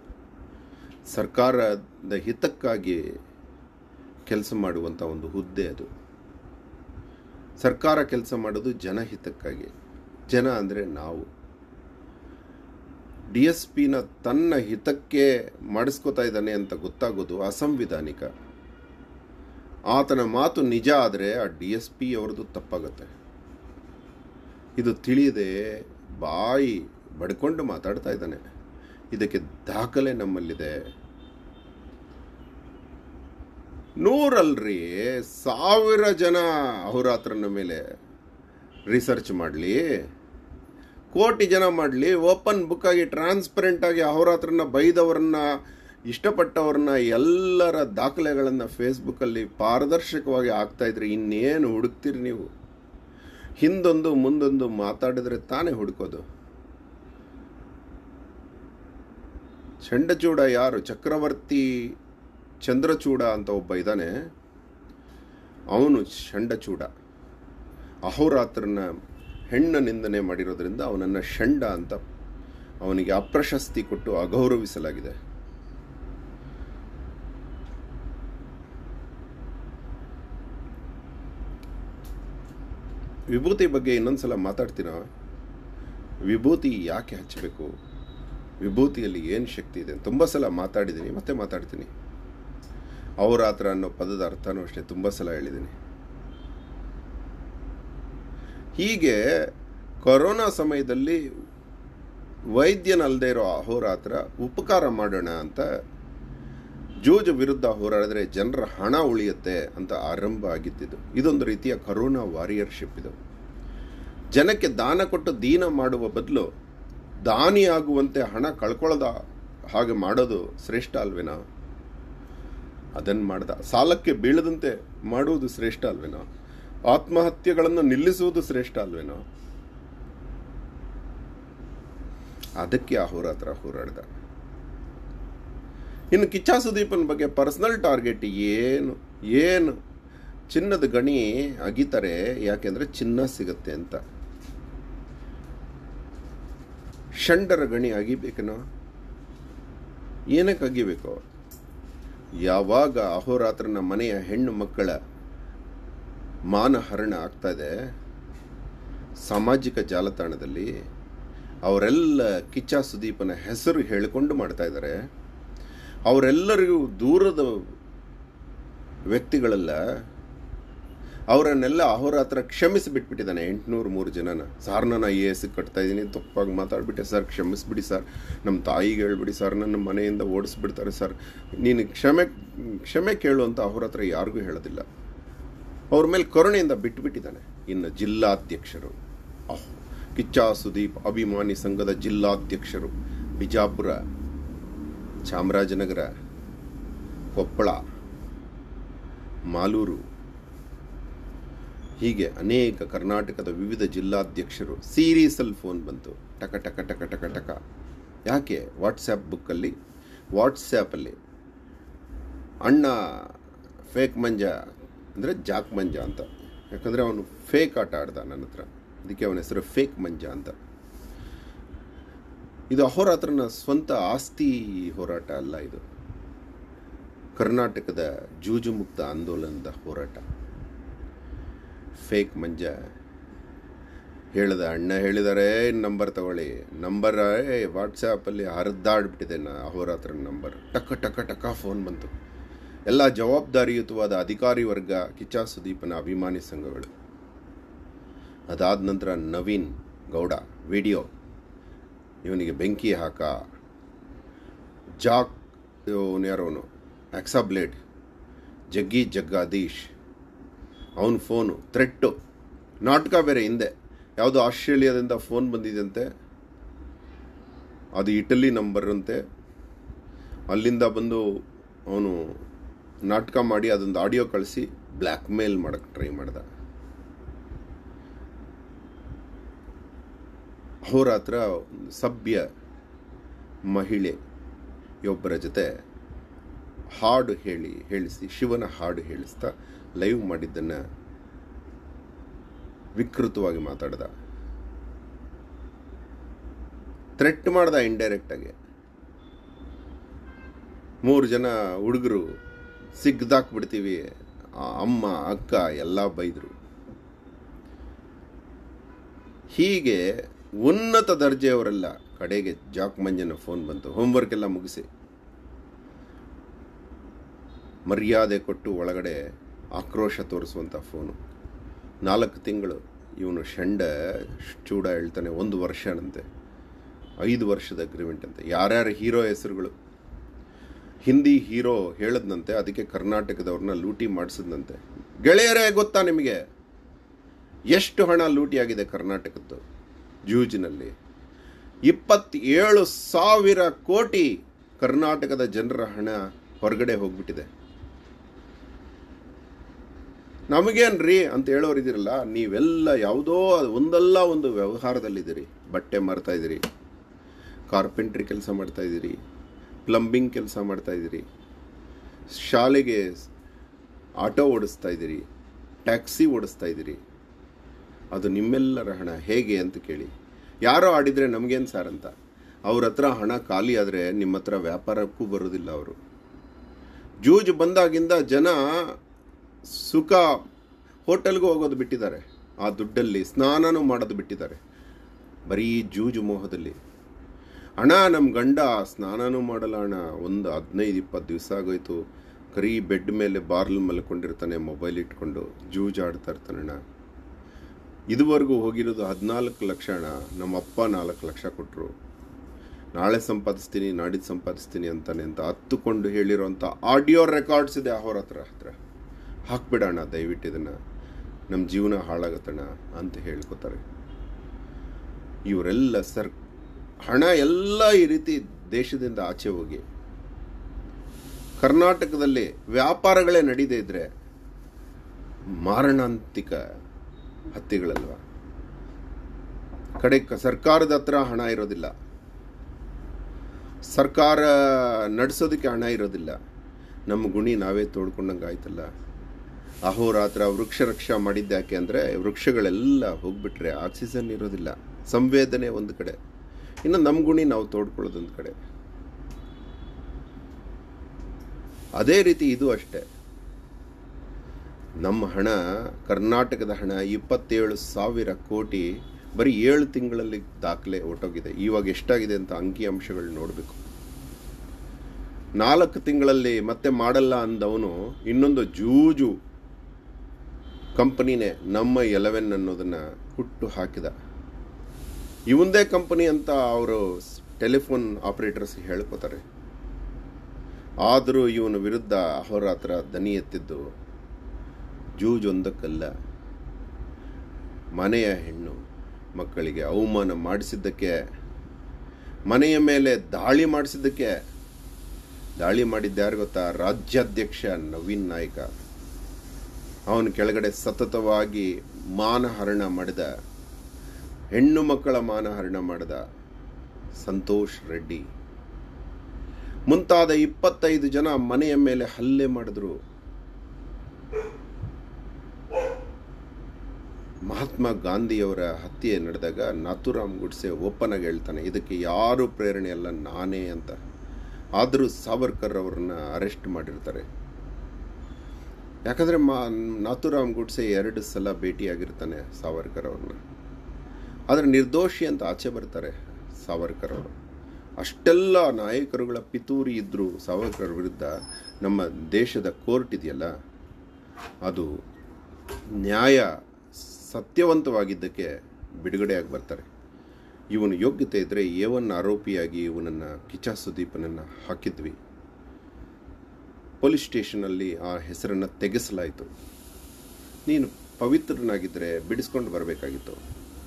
ಸರ್ಕಾರದ ಹಿತಕ್ಕಾಗಿ ಕೆಲಸ ಮಾಡುವಂಥ ಒಂದು ಹುದ್ದೆ ಅದು ಸರ್ಕಾರ ಕೆಲಸ ಮಾಡೋದು ಜನಹಿತಕ್ಕಾಗಿ ಜನ ಅಂದರೆ ನಾವು ಡಿ ಎಸ್ ಪಿನ ತನ್ನ ಹಿತಕ್ಕೆ ಮಾಡಿಸ್ಕೋತಾ ಇದ್ದಾನೆ ಅಂತ ಗೊತ್ತಾಗೋದು ಅಸಂವಿಧಾನಿಕ ಆತನ ಮಾತು ನಿಜ ಆದರೆ ಆ ಡಿ ಎಸ್ ಪಿ ಅವ್ರದ್ದು ತಪ್ಪಾಗುತ್ತೆ ಇದು ತಿಳಿಯದೆ ಬಾಯಿ ಬಡ್ಕೊಂಡು ಮಾತಾಡ್ತಾ ಇದ್ದಾನೆ ಇದಕ್ಕೆ ದಾಖಲೆ ನಮ್ಮಲ್ಲಿದೆ ನೂರಲ್ರಿ ಸಾವಿರ ಜನ ಅಹೋರಾತ್ರನ ಮೇಲೆ ರಿಸರ್ಚ್ ಮಾಡಲಿ ಕೋಟಿ ಜನ ಮಾಡಲಿ ಓಪನ್ ಬುಕ್ ಆಗಿ ಟ್ರಾನ್ಸ್ಪರೆಂಟ್ ಆಗಿ ಅಹೋರಾತ್ರನ ಬೈದವ್ರನ್ನ ಇಷ್ಟಪಟ್ಟವ್ರನ್ನ ಎಲ್ಲರ ದಾಖಲೆಗಳನ್ನು ಫೇಸ್ಬುಕ್ಕಲ್ಲಿ ಪಾರದರ್ಶಕವಾಗಿ ಹಾಕ್ತಾ ಇದ್ರಿ ಇನ್ನೇನು ಹುಡುಕ್ತೀರಿ ನೀವು ಹಿಂದೊಂದು ಮುಂದೊಂದು ಮಾತಾಡಿದ್ರೆ ತಾನೇ ಹುಡುಕೋದು ಚಂಡಚೂಡ ಯಾರು ಚಕ್ರವರ್ತಿ ಚಂದ್ರಚೂಡ ಅಂತ ಒಬ್ಬ ಇದ್ದಾನೆ ಅವನು ಚಂಡಚೂಡ ಅಹೋರಾತ್ರನ ಹೆಣ್ಣ ನಿಂದನೆ ಮಾಡಿರೋದ್ರಿಂದ ಅವನನ್ನು ಷಂಡ ಅಂತ ಅವನಿಗೆ ಅಪ್ರಶಸ್ತಿ ಕೊಟ್ಟು ಅಗೌರವಿಸಲಾಗಿದೆ ವಿಭೂತಿ ಬಗ್ಗೆ ಇನ್ನೊಂದ್ಸಲ ಮಾತಾಡ್ತೀನ ವಿಭೂತಿ ಯಾಕೆ ಹಚ್ಚಬೇಕು ವಿಭೂತಿಯಲ್ಲಿ ಏನು ಶಕ್ತಿ ಇದೆ ತುಂಬ ಸಲ ಮಾತಾಡಿದ್ದೀನಿ ಮತ್ತೆ ಮಾತಾಡ್ತೀನಿ ಅವರಾತ್ರ ಅನ್ನೋ ಪದದ ಅರ್ಥನೂ ಅಷ್ಟೇ ತುಂಬ ಸಲ ಹೇಳಿದ್ದೀನಿ ಹೀಗೆ ಕೊರೋನಾ ಸಮಯದಲ್ಲಿ ವೈದ್ಯನಲ್ಲದೆ ಇರೋ ಅಹೋರಾತ್ರ ಉಪಕಾರ ಮಾಡೋಣ ಅಂತ ಜೂಜು ವಿರುದ್ಧ ಹೋರಾಡಿದ್ರೆ ಜನರ ಹಣ ಉಳಿಯುತ್ತೆ ಅಂತ ಆರಂಭ ಆಗಿದ್ದಿದ್ದು ಇದೊಂದು ರೀತಿಯ ಕರೋನಾ ವಾರಿಯರ್ಶಿಪ್ ಇದು ಜನಕ್ಕೆ ದಾನ ಕೊಟ್ಟು ದೀನ ಮಾಡುವ ಬದಲು ದಾನಿಯಾಗುವಂತೆ ಹಣ ಕಳ್ಕೊಳ್ಳದ ಹಾಗೆ ಮಾಡೋದು ಶ್ರೇಷ್ಠ ಅಲ್ವೇನಾ ಅದನ್ನು ಮಾಡ್ದ ಸಾಲಕ್ಕೆ ಬೀಳದಂತೆ ಮಾಡುವುದು ಶ್ರೇಷ್ಠ ಅಲ್ವೇನೋ ಆತ್ಮಹತ್ಯೆಗಳನ್ನು ನಿಲ್ಲಿಸುವುದು ಶ್ರೇಷ್ಠ ಅಲ್ವೇನೋ ಅದಕ್ಕೆ ಅಹೋರಾತ್ರ ಹೋರಾಡ್ದ ಇನ್ನು ಕಿಚ್ಚ ಸುದೀಪನ ಬಗ್ಗೆ ಪರ್ಸನಲ್ ಟಾರ್ಗೆಟ್ ಏನು ಏನು ಚಿನ್ನದ ಗಣಿ ಅಗಿತಾರೆ ಯಾಕೆಂದ್ರೆ ಚಿನ್ನ ಸಿಗತ್ತೆ ಅಂತ ಷಂಡರ ಗಣಿ ಅಗಿಬೇಕನೋ ಏನಕ್ಕೆ ಅಗಿಬೇಕು ಯಾವಾಗ ಅಹೋರಾತ್ರನ ಮನೆಯ ಹೆಣ್ಣು ಮಕ್ಕಳ ಮಾನಹರಣ ಆಗ್ತಾ ಇದೆ ಸಾಮಾಜಿಕ ಜಾಲತಾಣದಲ್ಲಿ ಅವರೆಲ್ಲ ಕಿಚ್ಚ ಸುದೀಪನ ಹೆಸರು ಹೇಳಿಕೊಂಡು ಮಾಡ್ತಾ ಇದ್ದಾರೆ ಅವರೆಲ್ಲರಿಗೂ ದೂರದ ವ್ಯಕ್ತಿಗಳೆಲ್ಲ ಅವರನ್ನೆಲ್ಲ ಅಹೋರಾತ್ರ ಕ್ಷಮಿಸಿಬಿಟ್ಬಿಟ್ಟಿದ್ದಾನೆ ಎಂಟುನೂರು ಮೂರು ಜನನ ಸಾರ್ ನಾನು ಐ ಎ ಎಸ್ ಕಟ್ತಾ ಇದ್ದೀನಿ ತಪ್ಪಾಗಿ ಮಾತಾಡ್ಬಿಟ್ಟೆ ಸರ್ ಕ್ಷಮಿಸ್ಬಿಡಿ ಸರ್ ನಮ್ಮ ತಾಯಿಗೆ ಹೇಳ್ಬಿಡಿ ಸರ್ ನನ್ನ ಮನೆಯಿಂದ ಓಡಿಸ್ಬಿಡ್ತಾರೆ ಸರ್ ನೀನು ಕ್ಷಮೆ ಕ್ಷಮೆ ಕೇಳು ಅಂತ ಅಹೋರಾತ್ರ ಯಾರಿಗೂ ಹೇಳೋದಿಲ್ಲ ಅವ್ರ ಮೇಲೆ ಕರುಣೆಯಿಂದ ಬಿಟ್ಟುಬಿಟ್ಟಿದ್ದಾನೆ ಇನ್ನು ಜಿಲ್ಲಾಧ್ಯಕ್ಷರು ಅಹ್ ಕಿಚ್ಚ ಸುದೀಪ್ ಅಭಿಮಾನಿ ಸಂಘದ ಜಿಲ್ಲಾಧ್ಯಕ್ಷರು ಬಿಜಾಪುರ ಚಾಮರಾಜನಗರ ಕೊಪ್ಪಳ ಮಾಲೂರು ಹೀಗೆ ಅನೇಕ ಕರ್ನಾಟಕದ ವಿವಿಧ ಜಿಲ್ಲಾಧ್ಯಕ್ಷರು ಸೀರೀಸಲ್ಲಿ ಫೋನ್ ಬಂತು ಟಕ ಟಕ ಟಕ ಟಕ ಟಕ ಯಾಕೆ ವಾಟ್ಸ್ಯಾಪ್ ಬುಕ್ಕಲ್ಲಿ ವಾಟ್ಸ್ಯಾಪಲ್ಲಿ ಅಣ್ಣ ಫೇಕ್ ಮಂಜ ಅಂದರೆ ಜಾಕ್ ಮಂಜ ಅಂತ ಯಾಕಂದರೆ ಅವನು ಫೇಕ್ ಆಟ ಆಡ್ದ ನನ್ನ ಹತ್ರ ಅದಕ್ಕೆ ಅವನ ಹೆಸರು ಫೇಕ್ ಮಂಜ ಅಂತ ಇದು ಅಹೋರಾತ್ರನ ಸ್ವಂತ ಆಸ್ತಿ ಹೋರಾಟ ಅಲ್ಲ ಇದು ಕರ್ನಾಟಕದ ಜೂಜು ಮುಕ್ತ ಆಂದೋಲನದ ಹೋರಾಟ ಫೇಕ್ ಮಂಜ ಹೇಳ್ದ ಅಣ್ಣ ಹೇಳಿದ್ದಾರೆ ನಂಬರ್ ತಗೊಳ್ಳಿ ನಂಬರ್ ವಾಟ್ಸಾಪಲ್ಲಿ ಹರಿದಾಡ್ಬಿಟ್ಟಿದೆ ನಾ ಅಹೋರಾತ್ರನ ನಂಬರ್ ಟಕ ಟಕ ಟಕ ಫೋನ್ ಬಂತು ಎಲ್ಲ ಜವಾಬ್ದಾರಿಯುತವಾದ ಅಧಿಕಾರಿ ವರ್ಗ ಕಿಚ್ಚ ಸುದೀಪನ ಅಭಿಮಾನಿ ಸಂಘಗಳು ಅದಾದ ನಂತರ ನವೀನ್ ಗೌಡ ವಿಡಿಯೋ ಇವನಿಗೆ ಬೆಂಕಿ ಹಾಕ ಜಾಕ್ ಇವನು ಯಾರೋನು ಆಕ್ಸಾಬ್ಲೇಡ್ ಜಗ್ಗಿ ಜಗ್ಗಾದೀಶ್ ಅವನ ಫೋನು ಥ್ರೆಟ್ಟು ನಾಟಕ ಬೇರೆ ಹಿಂದೆ ಯಾವುದೋ ಆಸ್ಟ್ರೇಲಿಯಾದಿಂದ ಫೋನ್ ಬಂದಿದೆಯಂತೆ ಅದು ಇಟಲಿ ನಂಬರ್ ಅಂತೆ ಅಲ್ಲಿಂದ ಬಂದು ಅವನು ನಾಟಕ ಮಾಡಿ ಅದೊಂದು ಆಡಿಯೋ ಕಳಿಸಿ ಬ್ಲ್ಯಾಕ್ ಮೇಲ್ ಮಾಡಕ್ಕೆ ಟ್ರೈ ಮಾಡ್ದ ಅಹೋರಾತ್ರ ಸಭ್ಯ ಮಹಿಳೆಯೊಬ್ಬರ ಜೊತೆ ಹಾಡು ಹೇಳಿ ಹೇಳಿಸಿ ಶಿವನ ಹಾಡು ಹೇಳಿಸ್ತಾ ಲೈವ್ ಮಾಡಿದ್ದನ್ನು ವಿಕೃತವಾಗಿ ಮಾತಾಡ್ದ ಥ್ರೆಟ್ ಮಾಡ್ದ ಇಂಡೈರೆಕ್ಟಾಗಿ ಮೂರು ಜನ ಹುಡುಗರು ಸಿಗ್ದಾಕ್ಬಿಡ್ತೀವಿ ಆ ಅಮ್ಮ ಅಕ್ಕ ಎಲ್ಲ ಬೈದರು ಹೀಗೆ ಉನ್ನತ ದರ್ಜೆಯವರೆಲ್ಲ ಕಡೆಗೆ ಜಾಕ್ ಮಂಜನ ಫೋನ್ ಬಂತು ಹೋಮ್ವರ್ಕ್ ಎಲ್ಲ ಮುಗಿಸಿ ಮರ್ಯಾದೆ ಕೊಟ್ಟು ಒಳಗಡೆ ಆಕ್ರೋಶ ತೋರಿಸುವಂಥ ಫೋನು ನಾಲ್ಕು ತಿಂಗಳು ಇವನು ಶಂಡ ಚೂಡ ಹೇಳ್ತಾನೆ ಒಂದು ವರ್ಷನಂತೆ ಐದು ವರ್ಷದ ಅಗ್ರಿಮೆಂಟ್ ಅಂತೆ ಯಾರ್ಯಾರ ಹೀರೋ ಹೆಸರುಗಳು ಹಿಂದಿ ಹೀರೋ ಹೇಳದ್ನಂತೆ ಅದಕ್ಕೆ ಕರ್ನಾಟಕದವ್ರನ್ನ ಲೂಟಿ ಮಾಡಿಸಿದ್ನಂತೆ ಗೆಳೆಯರೇ ಗೊತ್ತಾ ನಿಮಗೆ ಎಷ್ಟು ಹಣ ಲೂಟಿಯಾಗಿದೆ ಕರ್ನಾಟಕದ್ದು ಜೂಜಿನಲ್ಲಿ ಇಪ್ಪತ್ತೇಳು ಸಾವಿರ ಕೋಟಿ ಕರ್ನಾಟಕದ ಜನರ ಹಣ ಹೊರಗಡೆ ಹೋಗ್ಬಿಟ್ಟಿದೆ ನಮಗೇನ್ರಿ ಅಂತ ಹೇಳೋರಿದ್ದೀರಲ್ಲ ನೀವೆಲ್ಲ ಯಾವುದೋ ಒಂದಲ್ಲ ಒಂದು ವ್ಯವಹಾರದಲ್ಲಿದ್ದೀರಿ ಬಟ್ಟೆ ಮಾರ್ತಾ ಇದ್ದೀರಿ ಕಾರ್ಪೆಂಟ್ರಿ ಕೆಲಸ ಮಾಡ್ತಾ ಇದ್ದೀರಿ ಪ್ಲಂಬಿಂಗ್ ಕೆಲಸ ಮಾಡ್ತಾ ಇದ್ದೀರಿ ಶಾಲೆಗೆ ಆಟೋ ಓಡಿಸ್ತಾ ಇದ್ದೀರಿ ಟ್ಯಾಕ್ಸಿ ಓಡಿಸ್ತಾ ಇದ್ದೀರಿ ಅದು ನಿಮ್ಮೆಲ್ಲರ ಹಣ ಹೇಗೆ ಅಂತ ಕೇಳಿ ಯಾರೋ ಆಡಿದರೆ ನಮಗೇನು ಸರ್ ಅಂತ ಅವ್ರ ಹತ್ರ ಹಣ ಖಾಲಿ ಆದರೆ ನಿಮ್ಮ ಹತ್ರ ವ್ಯಾಪಾರಕ್ಕೂ ಬರೋದಿಲ್ಲ ಅವರು ಜೂಜ್ ಬಂದಾಗಿಂದ ಜನ ಸುಖ ಹೋಟೆಲ್ಗೂ ಹೋಗೋದು ಬಿಟ್ಟಿದ್ದಾರೆ ಆ ದುಡ್ಡಲ್ಲಿ ಸ್ನಾನನೂ ಮಾಡೋದು ಬಿಟ್ಟಿದ್ದಾರೆ ಬರೀ ಜೂಜು ಮೋಹದಲ್ಲಿ ಅಣ್ಣ ನಮ್ಮ ಗಂಡ ಸ್ನಾನನೂ ಮಾಡಲ್ಲ ಅಣ್ಣ ಒಂದು ಹದಿನೈದು ಇಪ್ಪತ್ತು ದಿವಸ ಆಗೋಯ್ತು ಕರೀ ಬೆಡ್ ಮೇಲೆ ಬಾರ್ಲ್ ಮಲ್ಕೊಂಡಿರ್ತಾನೆ ಮೊಬೈಲ್ ಇಟ್ಕೊಂಡು ಜೂಜ್ ಆಡ್ತಾ ಇರ್ತಾನಣ್ಣ ಇದುವರೆಗೂ ಹೋಗಿರೋದು ಹದಿನಾಲ್ಕು ಲಕ್ಷ ಅಣ್ಣ ನಮ್ಮ ಅಪ್ಪ ನಾಲ್ಕು ಲಕ್ಷ ಕೊಟ್ಟರು ನಾಳೆ ಸಂಪಾದಿಸ್ತೀನಿ ನಾಡಿದ್ದು ಸಂಪಾದಿಸ್ತೀನಿ ಅಂತಾನೆ ಅಂತ ಹತ್ತುಕೊಂಡು ಹೇಳಿರೋಂಥ ಆಡಿಯೋ ರೆಕಾರ್ಡ್ಸ್ ಇದೆ ಅವ್ರ ಹತ್ರ ಹತ್ರ ಹಾಕ್ಬಿಡೋಣ ದಯವಿಟ್ಟು ಇದನ್ನು ನಮ್ಮ ಜೀವನ ಹಾಳಾಗತ್ತಣ್ಣ ಅಂತ ಹೇಳ್ಕೊತಾರೆ ಇವರೆಲ್ಲ ಸರ್ ಹಣ ಎಲ್ಲ ಈ ರೀತಿ ದೇಶದಿಂದ ಆಚೆ ಹೋಗಿ ಕರ್ನಾಟಕದಲ್ಲಿ ವ್ಯಾಪಾರಗಳೇ ನಡೀದೇ ಇದ್ರೆ ಮಾರಣಾಂತಿಕ ಹತ್ಯೆಗಳಲ್ವ ಕಡೆ ಕ- ಸರ್ಕಾರದ ಹತ್ರ ಹಣ ಇರೋದಿಲ್ಲ ಸರ್ಕಾರ ನಡೆಸೋದಕ್ಕೆ ಹಣ ಇರೋದಿಲ್ಲ ನಮ್ಮ ಗುಣಿ ನಾವೇ ತೋಡ್ಕೊಂಡಂಗೆ ಆಯ್ತಲ್ಲ ಅಹೋರಾತ್ರ ವೃಕ್ಷ ರಕ್ಷಾ ಮಾಡಿದ್ಯಾಕೆ ಅಂದರೆ ವೃಕ್ಷಗಳೆಲ್ಲ ಹೋಗ್ಬಿಟ್ರೆ ಆಕ್ಸಿಜನ್ ಇರೋದಿಲ್ಲ ಸಂವೇದನೆ ಒಂದು ಕಡೆ ಇನ್ನು ನಮ್ಮ ಗುಣಿ ನಾವು ತೋಡ್ಕೊಳ್ಳೋದೊಂದು ಕಡೆ ಅದೇ ರೀತಿ ಇದು ಅಷ್ಟೇ ನಮ್ಮ ಹಣ ಕರ್ನಾಟಕದ ಹಣ ಇಪ್ಪತ್ತೇಳು ಸಾವಿರ ಕೋಟಿ ಬರೀ ಏಳು ತಿಂಗಳಲ್ಲಿ ದಾಖಲೆ ಹೊರಟೋಗಿದೆ ಇವಾಗ ಎಷ್ಟಾಗಿದೆ ಅಂತ ಅಂಕಿ ಅಂಶಗಳು ನೋಡಬೇಕು ನಾಲ್ಕು ತಿಂಗಳಲ್ಲಿ ಮತ್ತೆ ಮಾಡಲ್ಲ ಅಂದವನು ಇನ್ನೊಂದು ಜೂಜು ಕಂಪನಿನೇ ನಮ್ಮ ಎಲೆವೆನ್ ಅನ್ನೋದನ್ನ ಹುಟ್ಟು ಹಾಕಿದ ಇವಂದೇ ಕಂಪನಿ ಅಂತ ಅವರು ಟೆಲಿಫೋನ್ ಆಪರೇಟರ್ಸ್ ಹೇಳ್ಕೋತಾರೆ ಆದರೂ ಇವನ ವಿರುದ್ಧ ಅಹೋರಾತ್ರ ದನಿ ಎತ್ತಿದ್ದು ಜೂಜೊಂದಕ್ಕಲ್ಲ ಮನೆಯ ಹೆಣ್ಣು ಮಕ್ಕಳಿಗೆ ಅವಮಾನ ಮಾಡಿಸಿದ್ದಕ್ಕೆ ಮನೆಯ ಮೇಲೆ ದಾಳಿ ಮಾಡಿಸಿದ್ದಕ್ಕೆ ದಾಳಿ ಮಾಡಿದ್ದ ಯಾರು ಗೊತ್ತಾ ರಾಜ್ಯಾಧ್ಯಕ್ಷ ನವೀನ್ ನಾಯ್ಕ ಅವನ ಕೆಳಗಡೆ ಸತತವಾಗಿ ಮಾನಹರಣ ಮಾಡಿದ ಹೆಣ್ಣು ಮಕ್ಕಳ ಮಾನಹರಣ ಮಾಡಿದ ಸಂತೋಷ್ ರೆಡ್ಡಿ ಮುಂತಾದ ಇಪ್ಪತ್ತೈದು ಜನ ಮನೆಯ ಮೇಲೆ ಹಲ್ಲೆ ಮಾಡಿದ್ರು ಮಹಾತ್ಮ ಗಾಂಧಿಯವರ ಹತ್ಯೆ ನಡೆದಾಗ ನಾಥುರಾಮ್ ಗುಡ್ಸೆ ಓಪನ್ ಆಗಿ ಹೇಳ್ತಾನೆ ಇದಕ್ಕೆ ಯಾರು ಪ್ರೇರಣೆ ಅಲ್ಲ ನಾನೇ ಅಂತ ಆದರೂ ಸಾವರ್ಕರ್ ಅವರನ್ನ ಅರೆಸ್ಟ್ ಮಾಡಿರ್ತಾರೆ ಯಾಕಂದರೆ ಮಾ ನಾಥುರಾಮ್ ಗುಡ್ಸೆ ಎರಡು ಸಲ ಭೇಟಿಯಾಗಿರ್ತಾನೆ ಸಾವರ್ಕರ್ ಅವ್ರನ್ನ ಆದರೆ ನಿರ್ದೋಷಿ ಅಂತ ಆಚೆ ಬರ್ತಾರೆ ಸಾವರ್ಕರ್ ಅವರು ಅಷ್ಟೆಲ್ಲ ನಾಯಕರುಗಳ ಪಿತೂರಿ ಇದ್ದರೂ ಸಾವರ್ಕರ್ ವಿರುದ್ಧ ನಮ್ಮ ದೇಶದ ಕೋರ್ಟ್ ಇದೆಯಲ್ಲ ಅದು ನ್ಯಾಯ ಸತ್ಯವಂತವಾಗಿದ್ದಕ್ಕೆ ಬಿಡುಗಡೆಯಾಗಿ ಬರ್ತಾರೆ ಇವನು ಯೋಗ್ಯತೆ ಇದ್ದರೆ ಏವನ್ ಆರೋಪಿಯಾಗಿ ಇವನನ್ನು ಕಿಚ ಸುದೀಪನನ್ನು ಹಾಕಿದ್ವಿ ಪೊಲೀಸ್ ಸ್ಟೇಷನಲ್ಲಿ ಆ ಹೆಸರನ್ನು ತೆಗೆಸಲಾಯಿತು ನೀನು ಪವಿತ್ರನಾಗಿದ್ದರೆ ಬಿಡಿಸ್ಕೊಂಡು ಬರಬೇಕಾಗಿತ್ತು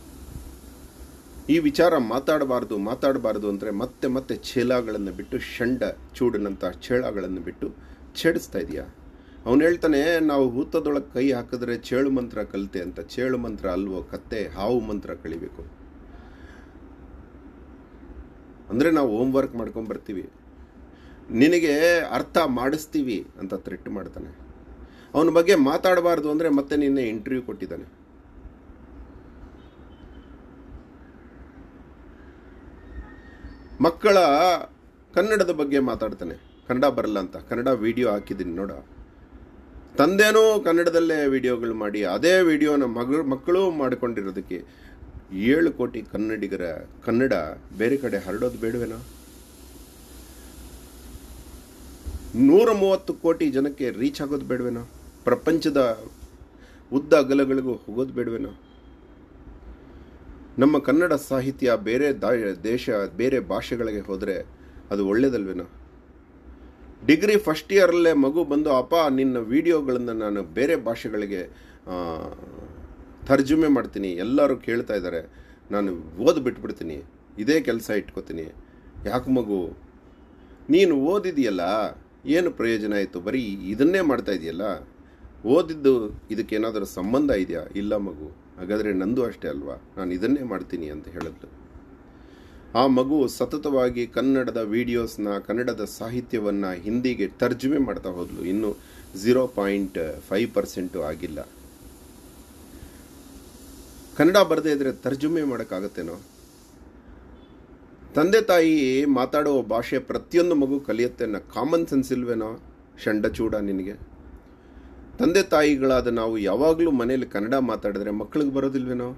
ಈ ವಿಚಾರ ಮಾತಾಡಬಾರ್ದು ಮಾತಾಡಬಾರ್ದು ಅಂದರೆ ಮತ್ತೆ ಮತ್ತೆ ಛೇಲಾಗಳನ್ನು ಬಿಟ್ಟು ಷಂಡ ಚೂಡನಂಥ ಛೇಳಗಳನ್ನು ಬಿಟ್ಟು ಛೇಡಿಸ್ತಾ ಇದೆಯಾ ಅವನು ಹೇಳ್ತಾನೆ ನಾವು ಹೂತದೊಳಗೆ ಕೈ ಹಾಕಿದ್ರೆ ಚೇಳು ಮಂತ್ರ ಕಲಿತೆ ಅಂತ ಚೇಳು ಮಂತ್ರ ಅಲ್ವೋ ಕತ್ತೆ ಹಾವು ಮಂತ್ರ ಕಳಿಬೇಕು ಅಂದರೆ ನಾವು ಹೋಮ್ ವರ್ಕ್ ಮಾಡ್ಕೊಂಡು ಬರ್ತೀವಿ ನಿನಗೆ ಅರ್ಥ ಮಾಡಿಸ್ತೀವಿ ಅಂತ ಥ್ರೆಟ್ ಮಾಡ್ತಾನೆ ಅವನ ಬಗ್ಗೆ ಮಾತಾಡಬಾರ್ದು ಅಂದರೆ ಮತ್ತೆ ನಿನ್ನೆ ಇಂಟರ್ವ್ಯೂ ಕೊಟ್ಟಿದ್ದಾನೆ ಮಕ್ಕಳ ಕನ್ನಡದ ಬಗ್ಗೆ ಮಾತಾಡ್ತಾನೆ ಕನ್ನಡ ಬರಲ್ಲ ಅಂತ ಕನ್ನಡ ವಿಡಿಯೋ ಹಾಕಿದ್ದೀನಿ ನೋಡ ತಂದೆನೂ ಕನ್ನಡದಲ್ಲೇ ವಿಡಿಯೋಗಳು ಮಾಡಿ ಅದೇ ವಿಡಿಯೋನ ಮಗ ಮಕ್ಕಳು ಮಾಡಿಕೊಂಡಿರೋದಕ್ಕೆ ಏಳು ಕೋಟಿ ಕನ್ನಡಿಗರ ಕನ್ನಡ ಬೇರೆ ಕಡೆ ಹರಡೋದು ಬೇಡವೇನೋ ನೂರ ಮೂವತ್ತು ಕೋಟಿ ಜನಕ್ಕೆ ರೀಚ್ ಆಗೋದು ಬೇಡವೇನೋ ಪ್ರಪಂಚದ ಉದ್ದ ಅಗಲಗಳಿಗೂ ಹೋಗೋದು ಬೇಡವೇನೋ ನಮ್ಮ ಕನ್ನಡ ಸಾಹಿತ್ಯ ಬೇರೆ ದಾ ದೇಶ ಬೇರೆ ಭಾಷೆಗಳಿಗೆ ಹೋದರೆ ಅದು ಒಳ್ಳೇದಲ್ವೇನೋ ಡಿಗ್ರಿ ಫಸ್ಟ್ ಇಯರಲ್ಲೇ ಮಗು ಬಂದು ಅಪ್ಪ ನಿನ್ನ ವಿಡಿಯೋಗಳನ್ನು ನಾನು ಬೇರೆ ಭಾಷೆಗಳಿಗೆ ಆ, ತರ್ಜುಮೆ ಮಾಡ್ತೀನಿ ಎಲ್ಲರೂ ಕೇಳ್ತಾ ಇದ್ದಾರೆ ನಾನು ಓದಿ ಬಿಟ್ಬಿಡ್ತೀನಿ ಇದೇ ಕೆಲಸ ಇಟ್ಕೋತೀನಿ ಯಾಕೆ ಮಗು ನೀನು ಓದಿದೆಯಲ್ಲ ಏನು ಪ್ರಯೋಜನ ಆಯಿತು ಬರೀ ಇದನ್ನೇ ಮಾಡ್ತಾ ಇದೆಯಲ್ಲ ಓದಿದ್ದು ಇದಕ್ಕೇನಾದರೂ ಸಂಬಂಧ ಇದೆಯಾ ಇಲ್ಲ ಮಗು ಹಾಗಾದರೆ ನಂದು ಅಷ್ಟೇ ಅಲ್ವಾ ನಾನು ಇದನ್ನೇ ಮಾಡ್ತೀನಿ ಅಂತ ಹೇಳಿದ್ಲು ಆ ಮಗು ಸತತವಾಗಿ ಕನ್ನಡದ ವಿಡಿಯೋಸ್ನ ಕನ್ನಡದ ಸಾಹಿತ್ಯವನ್ನು ಹಿಂದಿಗೆ ತರ್ಜುಮೆ ಮಾಡ್ತಾ ಹೋದ್ಲು ಇನ್ನು ಝೀರೋ ಪಾಯಿಂಟ್ ಫೈವ್ ಪರ್ಸೆಂಟು ಆಗಿಲ್ಲ ಕನ್ನಡ ಬರದೇ ಇದ್ರೆ ತರ್ಜುಮೆ ಮಾಡೋಕ್ಕಾಗತ್ತೇನೋ ತಂದೆ ತಾಯಿ ಮಾತಾಡುವ ಭಾಷೆ ಪ್ರತಿಯೊಂದು ಮಗು ಕಲಿಯುತ್ತೆ ಅನ್ನೋ ಕಾಮನ್ ಸೆನ್ಸ್ ಇಲ್ವೇನೋ ಚೂಡ ನಿನಗೆ ತಂದೆ ತಾಯಿಗಳಾದ ನಾವು ಯಾವಾಗಲೂ ಮನೇಲಿ ಕನ್ನಡ ಮಾತಾಡಿದ್ರೆ ಮಕ್ಕಳಿಗೆ ಬರೋದಿಲ್ವೇನೋ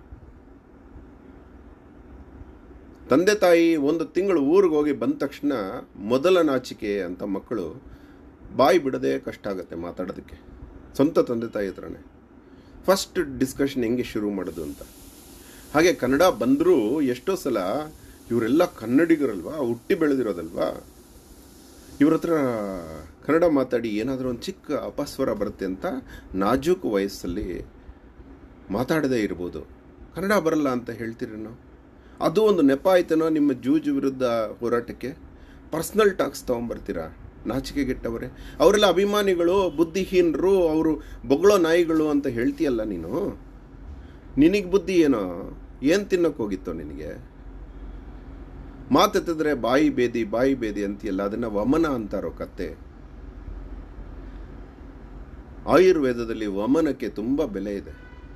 ತಂದೆ ತಾಯಿ ಒಂದು ತಿಂಗಳು ಊರಿಗೆ ಹೋಗಿ ಬಂದ ತಕ್ಷಣ ಮೊದಲ ನಾಚಿಕೆ ಅಂತ ಮಕ್ಕಳು ಬಾಯಿ ಬಿಡದೆ ಕಷ್ಟ ಆಗುತ್ತೆ ಮಾತಾಡೋದಕ್ಕೆ ಸ್ವಂತ ತಂದೆ ತಾಯಿ ಹತ್ರನೇ ಫಸ್ಟ್ ಡಿಸ್ಕಷನ್ ಹೆಂಗೆ ಶುರು ಮಾಡೋದು ಅಂತ ಹಾಗೆ ಕನ್ನಡ ಬಂದರೂ ಎಷ್ಟೋ ಸಲ ಇವರೆಲ್ಲ ಕನ್ನಡಿಗರಲ್ವಾ ಹುಟ್ಟಿ ಬೆಳೆದಿರೋದಲ್ವಾ ಇವ್ರ ಹತ್ರ ಕನ್ನಡ ಮಾತಾಡಿ ಏನಾದರೂ ಒಂದು ಚಿಕ್ಕ ಅಪಸ್ವರ ಬರುತ್ತೆ ಅಂತ ನಾಜೂಕು ವಯಸ್ಸಲ್ಲಿ ಮಾತಾಡದೇ ಇರ್ಬೋದು ಕನ್ನಡ ಬರಲ್ಲ ಅಂತ ಹೇಳ್ತೀರೇನೋ ಅದು ಒಂದು ನೆಪ ಆಯ್ತೇನೋ ನಿಮ್ಮ ಜೂಜು ವಿರುದ್ಧ ಹೋರಾಟಕ್ಕೆ ಪರ್ಸ್ನಲ್ ಟಾಕ್ಸ್ ತೊಗೊಂಬರ್ತೀರಾ ನಾಚಿಕೆಗೆಟ್ಟವರೇ ಅವರೆಲ್ಲ ಅಭಿಮಾನಿಗಳು ಬುದ್ಧಿಹೀನರು ಅವರು ಬೊಗಳೋ ನಾಯಿಗಳು ಅಂತ ಹೇಳ್ತೀಯಲ್ಲ ನೀನು ನಿನಗೆ ಬುದ್ಧಿ ಏನೋ ಏನು ತಿನ್ನೋಕೆ ಹೋಗಿತ್ತೋ ನಿನಗೆ ಮಾತೆತ್ತಿದ್ರೆ ಬಾಯಿ ಬೇದಿ ಬಾಯಿ ಬೇದಿ ಅಂತೀಯಲ್ಲ ಅದನ್ನ ವಮನ ಅಂತಾರೋ ಕತ್ತೆ ಆಯುರ್ವೇದದಲ್ಲಿ ವಮನಕ್ಕೆ ತುಂಬ ಬೆಲೆ ಇದೆ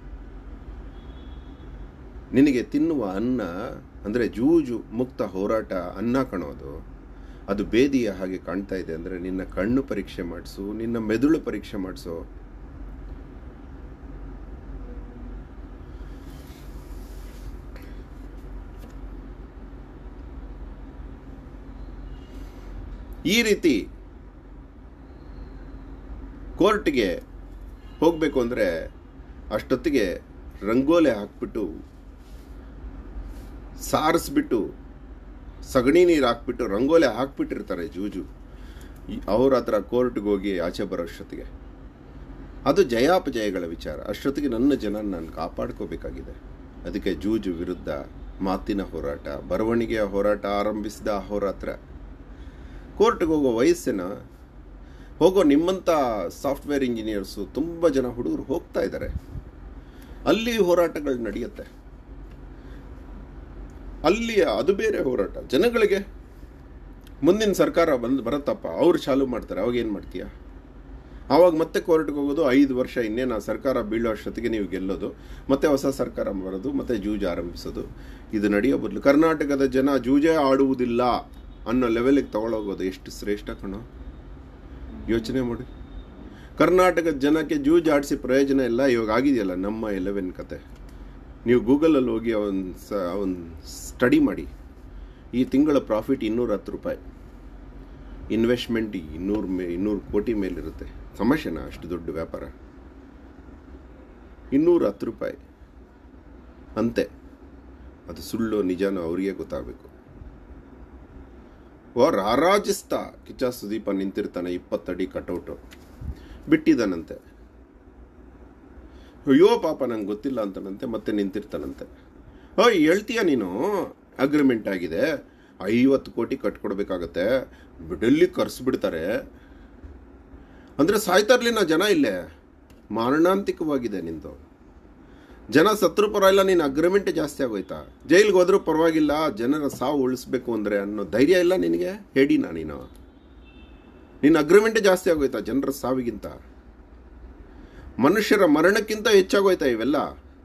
ನಿನಗೆ ತಿನ್ನುವ ಅನ್ನ ಅಂದರೆ ಜೂಜು ಮುಕ್ತ ಹೋರಾಟ ಅನ್ನ ಕಣೋದು ಅದು ಬೇದಿಯ ಹಾಗೆ ಕಾಣ್ತಾ ಇದೆ ಅಂದರೆ ನಿನ್ನ ಕಣ್ಣು ಪರೀಕ್ಷೆ ಮಾಡಿಸು ನಿನ್ನ ಮೆದುಳು ಪರೀಕ್ಷೆ ಮಾಡಿಸು ಈ ರೀತಿ ಕೋರ್ಟ್ಗೆ ಹೋಗಬೇಕು ಅಂದರೆ ಅಷ್ಟೊತ್ತಿಗೆ ರಂಗೋಲೆ ಹಾಕ್ಬಿಟ್ಟು ಸಾರಿಸ್ಬಿಟ್ಟು ಸಗಣಿ ನೀರು ಹಾಕ್ಬಿಟ್ಟು ರಂಗೋಲೆ ಹಾಕ್ಬಿಟ್ಟಿರ್ತಾರೆ ಜೂಜು ಈ- ಅವ್ರ ಹತ್ರ ಕೋರ್ಟ್ಗೆ ಹೋಗಿ ಆಚೆ ಬರೋ ಅಷ್ಟೊತ್ತಿಗೆ ಅದು ಜಯಾಪಜಯಗಳ ವಿಚಾರ ಅಷ್ಟೊತ್ತಿಗೆ ನನ್ನ ಜನ ನಾನು ಕಾಪಾಡ್ಕೋಬೇಕಾಗಿದೆ ಅದಕ್ಕೆ ಜೂಜು ವಿರುದ್ಧ ಮಾತಿನ ಹೋರಾಟ ಬರವಣಿಗೆಯ ಹೋರಾಟ ಆರಂಭಿಸಿದ ಅಹೋರಾತ್ರ ಕೋರ್ಟ್ಗೆ ಹೋಗೋ ವಯಸ್ಸಿನ ಹೋಗೋ ನಿಮ್ಮಂಥ ಸಾಫ್ಟ್ವೇರ್ ಇಂಜಿನಿಯರ್ಸು ತುಂಬ ಜನ ಹುಡುಗರು ಹೋಗ್ತಾ ಇದ್ದಾರೆ ಅಲ್ಲಿ ಹೋರಾಟಗಳು ನಡೆಯುತ್ತೆ ಅಲ್ಲಿ ಅದು ಬೇರೆ ಹೋರಾಟ ಜನಗಳಿಗೆ ಮುಂದಿನ ಸರ್ಕಾರ ಬಂದು ಬರುತ್ತಪ್ಪ ಅವ್ರು ಚಾಲು ಮಾಡ್ತಾರೆ ಅವಾಗ ಏನು ಮಾಡ್ತೀಯ ಆವಾಗ ಮತ್ತೆ ಕೋರ್ಟ್ಗೆ ಹೋಗೋದು ಐದು ವರ್ಷ ಇನ್ನೇನು ಆ ಸರ್ಕಾರ ಬೀಳೋ ಅಷ್ಟೊತ್ತಿಗೆ ನೀವು ಗೆಲ್ಲೋದು ಮತ್ತೆ ಹೊಸ ಸರ್ಕಾರ ಬರೋದು ಮತ್ತೆ ಜೂಜು ಆರಂಭಿಸೋದು ಇದು ನಡೆಯೋ ಬದಲು ಕರ್ನಾಟಕದ ಜನ ಜೂಜೇ ಆಡುವುದಿಲ್ಲ ಅನ್ನೋ ಲೆವೆಲಿಗೆ ತಗೊಳೋಗೋದು ಎಷ್ಟು ಶ್ರೇಷ್ಠ ಕಣೋ ಯೋಚನೆ ಮಾಡಿ ಕರ್ನಾಟಕದ ಜನಕ್ಕೆ ಜೂಜ್ ಆಡಿಸಿ ಪ್ರಯೋಜನ ಇಲ್ಲ ಇವಾಗ ಆಗಿದೆಯಲ್ಲ ನಮ್ಮ ಎಲೆವೆನ್ ಕತೆ ನೀವು ಗೂಗಲಲ್ಲಿ ಹೋಗಿ ಒಂದು ಸ ಒಂದು ಸ್ಟಡಿ ಮಾಡಿ ಈ ತಿಂಗಳ ಪ್ರಾಫಿಟ್ ಇನ್ನೂರ ಹತ್ತು ರೂಪಾಯಿ ಇನ್ವೆಸ್ಟ್ಮೆಂಟ್ ಇನ್ನೂರು ಮೇ ಇನ್ನೂರು ಕೋಟಿ ಮೇಲಿರುತ್ತೆ ಸಮಸ್ಯೆನಾ ಅಷ್ಟು ದೊಡ್ಡ ವ್ಯಾಪಾರ ಇನ್ನೂರ ಹತ್ತು ರೂಪಾಯಿ ಅಂತೆ ಅದು ಸುಳ್ಳು ನಿಜಾನೋ ಅವರಿಗೆ ಗೊತ್ತಾಗಬೇಕು ಓ ರಾರಾಜಿಸ್ತಾ ಕಿಚ್ಚ ಸುದೀಪ ನಿಂತಿರ್ತಾನೆ ಇಪ್ಪತ್ತಡಿ ಕಟೌಟು ಬಿಟ್ಟಿದ್ದಾನಂತೆ ಅಯ್ಯೋ ಪಾಪ ನಂಗೆ ಗೊತ್ತಿಲ್ಲ ಅಂತನಂತೆ ಮತ್ತೆ ನಿಂತಿರ್ತಾನಂತೆ ಓ ಹೇಳ್ತೀಯ ನೀನು ಅಗ್ರಿಮೆಂಟ್ ಆಗಿದೆ ಐವತ್ತು ಕೋಟಿ ಕಟ್ಕೊಡ್ಬೇಕಾಗತ್ತೆ ಡೆಲ್ಲಿ ಕರ್ಸ್ಬಿಡ್ತಾರೆ ಅಂದರೆ ಸಾಯ್ತಾ ಇರಲಿಲ್ಲ ಜನ ಇಲ್ಲೇ ಮಾರಣಾಂತಿಕವಾಗಿದೆ ನಿಂದು ಜನ ಸತ್ರು ಪರವಾಗಿಲ್ಲ ನೀನು ಅಗ್ರಿಮೆಂಟ್ ಜಾಸ್ತಿ ಆಗೋಯ್ತಾ ಜೈಲಿಗೆ ಹೋದ್ರೂ ಪರವಾಗಿಲ್ಲ ಜನರ ಸಾವು ಉಳಿಸ್ಬೇಕು ಅಂದರೆ ಅನ್ನೋ ಧೈರ್ಯ ಇಲ್ಲ ನಿನಗೆ ಹೇಡಿನಾ ನೀನು ನಿನ್ನ ಅಗ್ರಿಮೆಂಟ್ ಜಾಸ್ತಿ ಆಗೋಯ್ತಾ ಜನರ ಸಾವಿಗಿಂತ ಮನುಷ್ಯರ ಮರಣಕ್ಕಿಂತ ಹೆಚ್ಚಾಗೋಯ್ತಾ ಇವೆಲ್ಲ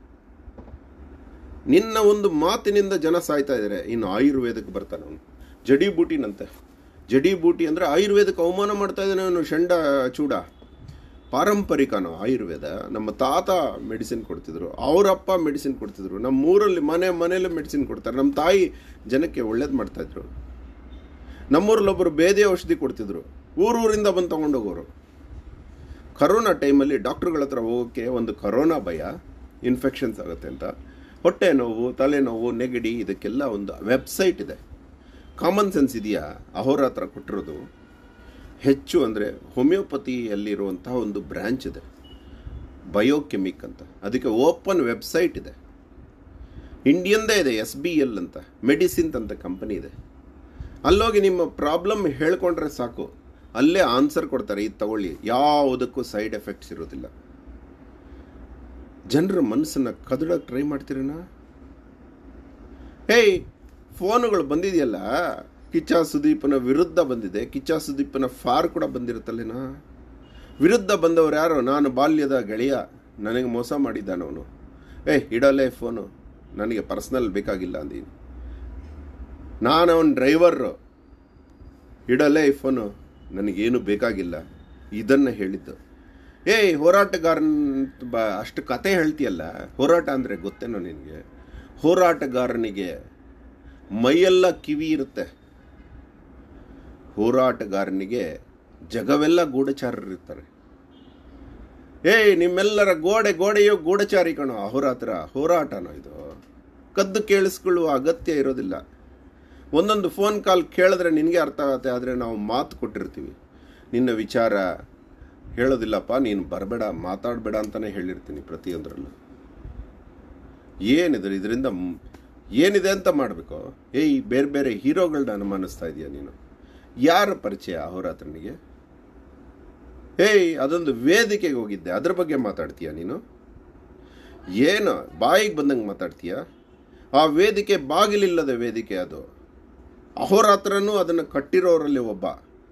ನಿನ್ನ ಒಂದು ಮಾತಿನಿಂದ ಜನ ಸಾಯ್ತಾ ಇದ್ದಾರೆ ಇನ್ನು ಆಯುರ್ವೇದಕ್ಕೆ ಬರ್ತಾನೆ ಅವನು ಜಡಿ ಬೂಟಿನಂತೆ ಜಡಿ ಬೂಟಿ ಅಂದರೆ ಆಯುರ್ವೇದಕ್ಕೆ ಅವಮಾನ ಮಾಡ್ತಾ ಇದ್ದಾನೆ ಅವನು ಷಂಡ ಚೂಡ ಪಾರಂಪರಿಕನೋ ಆಯುರ್ವೇದ ನಮ್ಮ ತಾತ ಮೆಡಿಸಿನ್ ಕೊಡ್ತಿದ್ರು ಅವರಪ್ಪ ಮೆಡಿಸಿನ್ ಕೊಡ್ತಿದ್ರು ನಮ್ಮ ಊರಲ್ಲಿ ಮನೆ ಮನೆಯಲ್ಲೇ ಮೆಡಿಸಿನ್ ಕೊಡ್ತಾರೆ ನಮ್ಮ ತಾಯಿ ಜನಕ್ಕೆ ಒಳ್ಳೇದು ಮಾಡ್ತಾ ಇದ್ರು ನಮ್ಮೂರಲ್ಲಿ ಒಬ್ಬರು ಬೇದೆ ಔಷಧಿ ಕೊಡ್ತಿದ್ರು ಊರೂರಿಂದ ಬಂದು ತಗೊಂಡೋಗೋರು ಕರೋನಾ ಟೈಮಲ್ಲಿ ಡಾಕ್ಟ್ರುಗಳ ಹತ್ರ ಹೋಗೋಕ್ಕೆ ಒಂದು ಕರೋನಾ ಭಯ ಇನ್ಫೆಕ್ಷನ್ಸ್ ಆಗುತ್ತೆ ಅಂತ ಹೊಟ್ಟೆ ನೋವು ತಲೆನೋವು ನೆಗಡಿ ಇದಕ್ಕೆಲ್ಲ ಒಂದು ವೆಬ್ಸೈಟ್ ಇದೆ ಕಾಮನ್ ಸೆನ್ಸ್ ಇದೆಯಾ ಅಹೋರಾತ್ರ ಕೊಟ್ಟಿರೋದು ಹೆಚ್ಚು ಅಂದರೆ ಹೋಮಿಯೋಪತಿಯಲ್ಲಿರುವಂತಹ ಒಂದು ಬ್ರ್ಯಾಂಚ್ ಇದೆ ಬಯೋಕೆಮಿಕ್ ಅಂತ ಅದಕ್ಕೆ ಓಪನ್ ವೆಬ್ಸೈಟ್ ಇದೆ ಇಂಡಿಯನ್ದೇ ಇದೆ ಎಸ್ ಬಿ ಎಲ್ ಅಂತ ಮೆಡಿಸಿನ್ ಅಂತ ಕಂಪನಿ ಇದೆ ಅಲ್ಲೋಗಿ ನಿಮ್ಮ ಪ್ರಾಬ್ಲಮ್ ಹೇಳ್ಕೊಂಡ್ರೆ ಸಾಕು ಅಲ್ಲೇ ಆನ್ಸರ್ ಕೊಡ್ತಾರೆ ಇದು ತಗೊಳ್ಳಿ ಯಾವುದಕ್ಕೂ ಸೈಡ್ ಎಫೆಕ್ಟ್ಸ್ ಇರೋದಿಲ್ಲ ಜನರ ಮನಸ್ಸನ್ನು ಕದಡಕ್ಕೆ ಟ್ರೈ ಮಾಡ್ತೀರಣ್ಣ ಹೇಯ್ ಫೋನುಗಳು ಬಂದಿದೆಯಲ್ಲ ಕಿಚ್ಚ ಸುದೀಪನ ವಿರುದ್ಧ ಬಂದಿದೆ ಕಿಚ್ಚ ಸುದೀಪನ ಫಾರ್ ಕೂಡ ಬಂದಿರುತ್ತಲ್ಲೇನ ವಿರುದ್ಧ ಬಂದವರು ಯಾರು ನಾನು ಬಾಲ್ಯದ ಗೆಳೆಯ ನನಗೆ ಮೋಸ ಮಾಡಿದ್ದಾನವನು ಏಯ್ ಇಡಲೇ ಫೋನು ನನಗೆ ಪರ್ಸ್ನಲ್ ಬೇಕಾಗಿಲ್ಲ ಅಂದೀನಿ ನಾನು ಅವನ ಡ್ರೈವರು ಇಡಲೇ ಈ ಫೋನು ನನಗೇನು ಬೇಕಾಗಿಲ್ಲ ಇದನ್ನು ಹೇಳಿದ್ದು ಏಯ್ ಹೋರಾಟಗಾರನ್ ಬ ಅಷ್ಟು ಕತೆ ಹೇಳ್ತೀಯಲ್ಲ ಹೋರಾಟ ಅಂದರೆ ಗೊತ್ತೇನೋ ನಿನಗೆ ಹೋರಾಟಗಾರನಿಗೆ ಮೈಯೆಲ್ಲ ಕಿವಿ ಇರುತ್ತೆ ಹೋರಾಟಗಾರನಿಗೆ ಜಗವೆಲ್ಲ ಗೂಢಚಾರರಿರ್ತಾರೆ ಏಯ್ ನಿಮ್ಮೆಲ್ಲರ ಗೋಡೆ ಗೋಡೆಯೋ ಗೂಢಚಾರಿ ಕಣೋ ಅಹೋರಾತ್ರ ಹೋರಾಟನೋ ಇದು ಕದ್ದು ಕೇಳಿಸ್ಕೊಳ್ಳುವ ಅಗತ್ಯ ಇರೋದಿಲ್ಲ ಒಂದೊಂದು ಫೋನ್ ಕಾಲ್ ಕೇಳಿದ್ರೆ ನಿನಗೆ ಅರ್ಥ ಆಗುತ್ತೆ ಆದರೆ ನಾವು ಮಾತು ಕೊಟ್ಟಿರ್ತೀವಿ ನಿನ್ನ ವಿಚಾರ ಹೇಳೋದಿಲ್ಲಪ್ಪ ನೀನು ಬರಬೇಡ ಮಾತಾಡಬೇಡ ಅಂತಲೇ ಹೇಳಿರ್ತೀನಿ ಪ್ರತಿಯೊಂದರಲ್ಲೂ ಏನಿದೆ ಇದರಿಂದ ಏನಿದೆ ಅಂತ ಮಾಡಬೇಕು ಏಯ್ ಬೇರೆ ಬೇರೆ ಹೀರೋಗಳನ್ನ ಅನುಮಾನಿಸ್ತಾ ಇದೆಯಾ ನೀನು ಯಾರ ಪರಿಚಯ ಅಹೋರಾತ್ರನಿಗೆ ಏಯ್ ಅದೊಂದು ವೇದಿಕೆಗೆ ಹೋಗಿದ್ದೆ ಅದ್ರ ಬಗ್ಗೆ ಮಾತಾಡ್ತೀಯ ನೀನು ಏನು ಬಾಯಿಗೆ ಬಂದಂಗೆ ಮಾತಾಡ್ತೀಯ ಆ ವೇದಿಕೆ ಬಾಗಿಲಿಲ್ಲದ ವೇದಿಕೆ ಅದು ಅಹೋರಾತ್ರನೂ ಅದನ್ನು ಕಟ್ಟಿರೋರಲ್ಲಿ ಒಬ್ಬ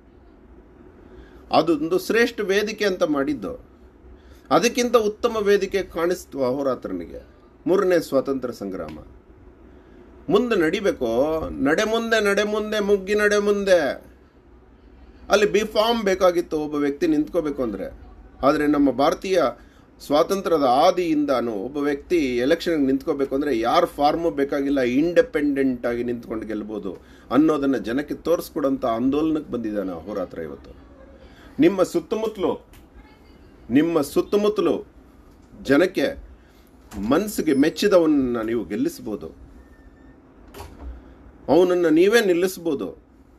ಅದೊಂದು ಶ್ರೇಷ್ಠ ವೇದಿಕೆ ಅಂತ ಮಾಡಿದ್ದು ಅದಕ್ಕಿಂತ ಉತ್ತಮ ವೇದಿಕೆ ಕಾಣಿಸ್ತು ಅಹೋರಾತ್ರನಿಗೆ ಮೂರನೇ ಸ್ವಾತಂತ್ರ್ಯ ಸಂಗ್ರಾಮ ಮುಂದೆ ನಡಿಬೇಕು ನಡೆ ಮುಂದೆ ನಡೆ ಮುಂದೆ ಮುಗ್ಗಿ ನಡೆ ಮುಂದೆ ಅಲ್ಲಿ ಬಿ ಫಾರ್ಮ್ ಬೇಕಾಗಿತ್ತು ಒಬ್ಬ ವ್ಯಕ್ತಿ ನಿಂತ್ಕೋಬೇಕು ಅಂದರೆ ಆದರೆ ನಮ್ಮ ಭಾರತೀಯ ಸ್ವಾತಂತ್ರ್ಯದ ಆದಿಯಿಂದಾನು ಒಬ್ಬ ವ್ಯಕ್ತಿ ಎಲೆಕ್ಷನ್ಗೆ ನಿಂತ್ಕೋಬೇಕು ಅಂದರೆ ಯಾರ ಫಾರ್ಮು ಬೇಕಾಗಿಲ್ಲ ಇಂಡಿಪೆಂಡೆಂಟ್ ಆಗಿ ನಿಂತ್ಕೊಂಡು ಗೆಲ್ಬೋದು ಅನ್ನೋದನ್ನು ಜನಕ್ಕೆ ತೋರಿಸ್ಕೊಡೋಂಥ ಆಂದೋಲನಕ್ಕೆ ಬಂದಿದ್ದಾನೆ ಅಹೋರಾತ್ರ ಇವತ್ತು ನಿಮ್ಮ ಸುತ್ತಮುತ್ತಲು ನಿಮ್ಮ ಸುತ್ತಮುತ್ತಲು ಜನಕ್ಕೆ ಮನಸ್ಸಿಗೆ ಮೆಚ್ಚಿದವನನ್ನು ನೀವು ಗೆಲ್ಲಿಸ್ಬೋದು ಅವನನ್ನು ನೀವೇ ನಿಲ್ಲಿಸ್ಬೋದು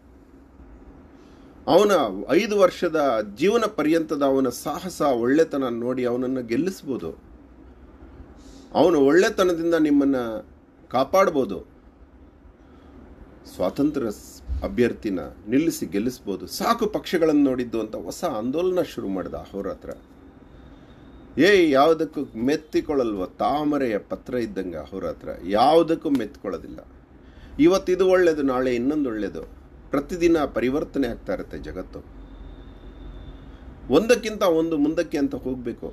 ಅವನ ಐದು ವರ್ಷದ ಜೀವನ ಪರ್ಯಂತದ ಅವನ ಸಾಹಸ ಒಳ್ಳೆತನ ನೋಡಿ ಅವನನ್ನು ಗೆಲ್ಲಿಸ್ಬೋದು ಅವನ ಒಳ್ಳೆತನದಿಂದ ನಿಮ್ಮನ್ನು ಕಾಪಾಡ್ಬೋದು ಸ್ವಾತಂತ್ರ್ಯ ಅಭ್ಯರ್ಥಿನ ನಿಲ್ಲಿಸಿ ಗೆಲ್ಲಿಸ್ಬೋದು ಸಾಕು ಪಕ್ಷಗಳನ್ನು ನೋಡಿದ್ದು ಅಂತ ಹೊಸ ಆಂದೋಲನ ಶುರು ಮಾಡಿದ ಅಹೋರಾತ್ರ ಏಯ್ ಯಾವುದಕ್ಕೂ ಮೆತ್ತಿಕೊಳ್ಳಲ್ವ ತಾಮರೆಯ ಪತ್ರ ಇದ್ದಂಗೆ ಅಹೋರಾತ್ರ ಯಾವುದಕ್ಕೂ ಮೆತ್ಕೊಳ್ಳೋದಿಲ್ಲ ಇವತ್ತಿದು ಒಳ್ಳೆಯದು ನಾಳೆ ಇನ್ನೊಂದು ಒಳ್ಳೆಯದು ಪ್ರತಿದಿನ ಪರಿವರ್ತನೆ ಆಗ್ತಾ ಇರುತ್ತೆ ಜಗತ್ತು ಒಂದಕ್ಕಿಂತ ಒಂದು ಮುಂದಕ್ಕೆ ಅಂತ ಹೋಗಬೇಕು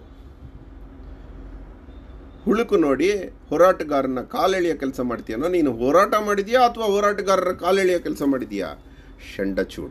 ಹುಳುಕು ನೋಡಿ ಹೋರಾಟಗಾರನ ಕಾಲೆಳೆಯ ಕೆಲಸ ಮಾಡ್ತೀಯನೋ ನೀನು ಹೋರಾಟ ಮಾಡಿದ್ಯಾ ಅಥವಾ ಹೋರಾಟಗಾರರ ಕಾಲೆಳೆಯ ಕೆಲಸ ಮಾಡಿದ್ಯಾ ಚೂಡ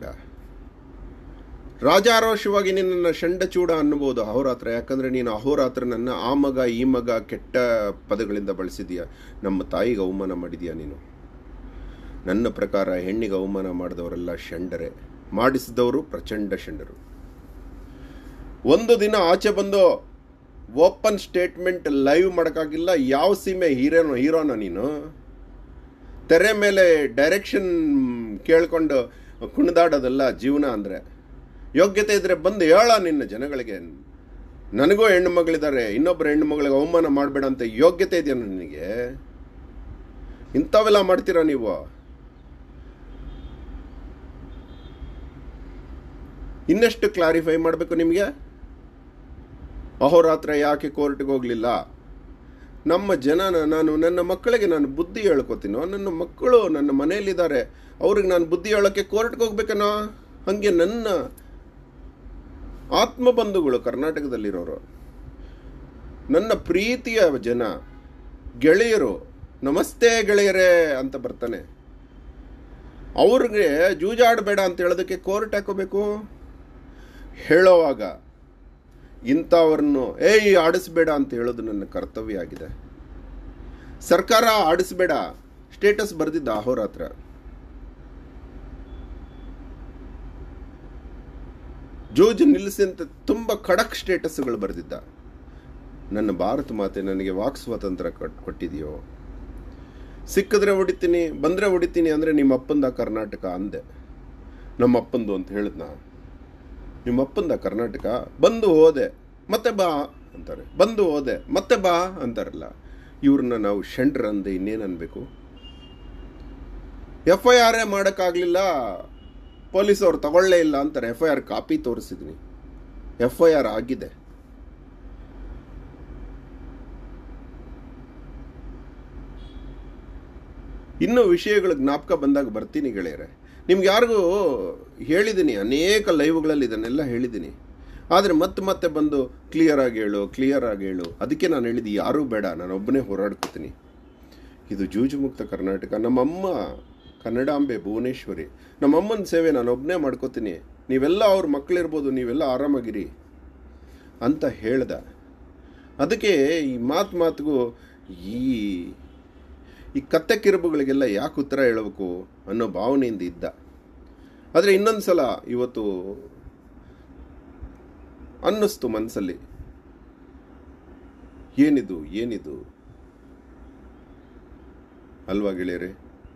ರಾಜಾರೋಷವಾಗಿ ನಿನ್ನನ್ನು ಚೂಡ ಅನ್ನಬಹುದು ಅಹೋರಾತ್ರ ಯಾಕಂದ್ರೆ ನೀನು ಅಹೋರಾತ್ರನನ್ನ ಆ ಮಗ ಈ ಮಗ ಕೆಟ್ಟ ಪದಗಳಿಂದ ಬಳಸಿದೀಯ ನಮ್ಮ ತಾಯಿಗೆ ಅವಮಾನ ಮಾಡಿದೀಯ ನೀನು ನನ್ನ ಪ್ರಕಾರ ಹೆಣ್ಣಿಗೆ ಅವಮಾನ ಮಾಡಿದವರೆಲ್ಲ ಷಂಡರೆ ಮಾಡಿಸಿದವರು ಪ್ರಚಂಡ ಷಂಡರು ಒಂದು ದಿನ ಆಚೆ ಬಂದು ಓಪನ್ ಸ್ಟೇಟ್ಮೆಂಟ್ ಲೈವ್ ಮಾಡೋಕ್ಕಾಗಿಲ್ಲ ಯಾವ ಸೀಮೆ ಹೀರೋನ ಹೀರೋನ ನೀನು ತೆರೆ ಮೇಲೆ ಡೈರೆಕ್ಷನ್ ಕೇಳ್ಕೊಂಡು ಕುಣಿದಾಡೋದಲ್ಲ ಜೀವನ ಅಂದರೆ ಯೋಗ್ಯತೆ ಇದ್ರೆ ಬಂದು ಹೇಳ ನಿನ್ನ ಜನಗಳಿಗೆ ನನಗೂ ಹೆಣ್ಣು ಮಗಳಿದ್ದಾರೆ ಇನ್ನೊಬ್ಬರು ಹೆಣ್ಣು ಮಗಳಿಗೆ ಅವಮಾನ ಮಾಡಬೇಡ ಅಂತ ಯೋಗ್ಯತೆ ಇದೆಯಾ ನನಗೆ ಇಂಥವೆಲ್ಲ ಮಾಡ್ತೀರಾ ನೀವು ಇನ್ನೆಷ್ಟು ಕ್ಲಾರಿಫೈ ಮಾಡಬೇಕು ನಿಮಗೆ ಅಹೋರಾತ್ರ ಯಾಕೆ ಕೋರ್ಟ್ಗೆ ಹೋಗಲಿಲ್ಲ ನಮ್ಮ ಜನನ ನಾನು ನನ್ನ ಮಕ್ಕಳಿಗೆ ನಾನು ಬುದ್ಧಿ ಹೇಳ್ಕೊತೀನೋ ನನ್ನ ಮಕ್ಕಳು ನನ್ನ ಮನೆಯಲ್ಲಿದ್ದಾರೆ ಅವ್ರಿಗೆ ನಾನು ಬುದ್ಧಿ ಹೇಳೋಕ್ಕೆ ಕೋರ್ಟ್ಗೆ ಹೋಗ್ಬೇಕನೋ ಹಾಗೆ ನನ್ನ ಆತ್ಮಬಂಧುಗಳು ಕರ್ನಾಟಕದಲ್ಲಿರೋರು ನನ್ನ ಪ್ರೀತಿಯ ಜನ ಗೆಳೆಯರು ನಮಸ್ತೆ ಗೆಳೆಯರೇ ಅಂತ ಬರ್ತಾನೆ ಅವ್ರಿಗೆ ಜೂಜಾಡಬೇಡ ಅಂತ ಹೇಳೋದಕ್ಕೆ ಕೋರ್ಟ್ ಹಾಕೋಬೇಕು ಹೇಳೋವಾಗ ಇಂಥವ್ರನ್ನು ಏಯ್ ಆಡಿಸ್ಬೇಡ ಅಂತ ಹೇಳೋದು ನನ್ನ ಕರ್ತವ್ಯ ಆಗಿದೆ ಸರ್ಕಾರ ಆಡಿಸ್ಬೇಡ ಸ್ಟೇಟಸ್ ಬರೆದಿದ್ದ ಅಹೋರಾತ್ರ ಜೂಜ್ ನಿಲ್ಲಿಸಿ ಅಂತ ತುಂಬ ಖಡಕ್ ಸ್ಟೇಟಸ್ಗಳು ಬರೆದಿದ್ದ ನನ್ನ ಭಾರತ ಮಾತೆ ನನಗೆ ವಾಕ್ ಸ್ವಾತಂತ್ರ್ಯ ಕೊಟ್- ಕೊಟ್ಟಿದೆಯೋ ಸಿಕ್ಕಿದ್ರೆ ಹೊಡಿತೀನಿ ಬಂದರೆ ಹೊಡಿತೀನಿ ಅಂದರೆ ನಿಮ್ಮ ಅಪ್ಪಂದ ಕರ್ನಾಟಕ ಅಂದೆ ನಮ್ಮ ಅಪ್ಪಂದು ಅಂತ ಹೇಳಿದ್ನ ನಿಮ್ಮ ಅಪ್ಪಂದ ಕರ್ನಾಟಕ ಬಂದು ಹೋದೆ ಮತ್ತೆ ಬಾ ಅಂತಾರೆ ಬಂದು ಹೋದೆ ಮತ್ತೆ ಬಾ ಅಂತಾರಲ್ಲ ಇವ್ರನ್ನ ನಾವು ಷಂಡ್ರ ಅಂದೆ ಇನ್ನೇನು ಅನ್ಬೇಕು ಎಫ್ ಐ ಆರೇ ಮಾಡೋಕ್ಕಾಗಲಿಲ್ಲ ಪೊಲೀಸ್ ಅವ್ರು ತಗೊಳ್ಳೇ ಇಲ್ಲ ಅಂತಾರೆ ಎಫ್ ಐ ಆರ್ ಕಾಪಿ ತೋರಿಸಿದ್ದೀನಿ ಎಫ್ ಐ ಆರ್ ಆಗಿದೆ ಇನ್ನು ವಿಷಯಗಳು ಜ್ಞಾಪಕ ಬಂದಾಗ ಬರ್ತೀನಿ ಗೆಳೆಯರೆ ನಿಮ್ಗೆ ಯಾರಿಗೂ ಹೇಳಿದ್ದೀನಿ ಅನೇಕ ಲೈವ್ಗಳಲ್ಲಿ ಇದನ್ನೆಲ್ಲ ಹೇಳಿದ್ದೀನಿ ಆದರೆ ಮತ್ತೆ ಮತ್ತೆ ಬಂದು ಕ್ಲಿಯರ್ ಆಗಿ ಹೇಳು ಕ್ಲಿಯರ್ ಆಗಿ ಹೇಳು ಅದಕ್ಕೆ ನಾನು ಹೇಳಿದ್ದು ಯಾರೂ ಬೇಡ ನಾನು ಒಬ್ಬನೇ ಹೋರಾಡ್ಕೋತೀನಿ ಇದು ಜೂಜು ಮುಕ್ತ ಕರ್ನಾಟಕ ನಮ್ಮಮ್ಮ ಕನ್ನಡಾಂಬೆ ಭುವನೇಶ್ವರಿ ನಮ್ಮಮ್ಮನ ಸೇವೆ ನಾನು ಒಬ್ಬನೇ ಮಾಡ್ಕೋತೀನಿ ನೀವೆಲ್ಲ ಅವ್ರ ಮಕ್ಕಳಿರ್ಬೋದು ನೀವೆಲ್ಲ ಆರಾಮಾಗಿರಿ ಅಂತ ಹೇಳ್ದ ಅದಕ್ಕೆ ಈ ಮಾತು ಮಾತಿಗೂ ಈ ಈ ಕತ್ತೆ ಕಿರುಬುಗಳಿಗೆಲ್ಲ ಯಾಕೆ ಉತ್ತರ ಹೇಳಬೇಕು ಅನ್ನೋ ಭಾವನೆಯಿಂದ ಇದ್ದ ಆದರೆ ಇನ್ನೊಂದು ಸಲ ಇವತ್ತು ಅನ್ನಿಸ್ತು ಮನಸ್ಸಲ್ಲಿ ಏನಿದು ಏನಿದು ಅಲ್ವಾ ಗೆಳೆಯರೆ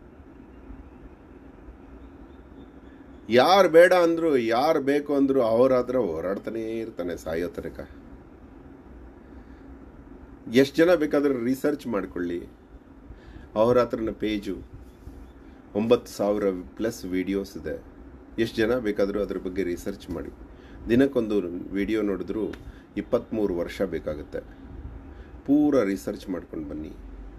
ಯಾರು ಬೇಡ ಅಂದ್ರು ಯಾರು ಬೇಕು ಅಂದ್ರು ಅವ್ರ ಹತ್ರ ಹೋರಾಡ್ತಾನೇ ಇರ್ತಾನೆ ಸಾಯೋ ತನಕ ಎಷ್ಟು ಜನ ಬೇಕಾದ್ರೆ ರಿಸರ್ಚ್ ಮಾಡ್ಕೊಳ್ಳಿ ಅವ್ರ ಹತ್ರನ ಪೇಜು ಒಂಬತ್ತು ಸಾವಿರ ಪ್ಲಸ್ ವಿಡಿಯೋಸ್ ಇದೆ ಎಷ್ಟು ಜನ ಬೇಕಾದರೂ ಅದ್ರ ಬಗ್ಗೆ ರಿಸರ್ಚ್ ಮಾಡಿ ದಿನಕ್ಕೊಂದು ವಿಡಿಯೋ ನೋಡಿದ್ರೂ ಇಪ್ಪತ್ತ್ಮೂರು ವರ್ಷ ಬೇಕಾಗುತ್ತೆ ಪೂರ ರಿಸರ್ಚ್ ಮಾಡ್ಕೊಂಡು ಬನ್ನಿ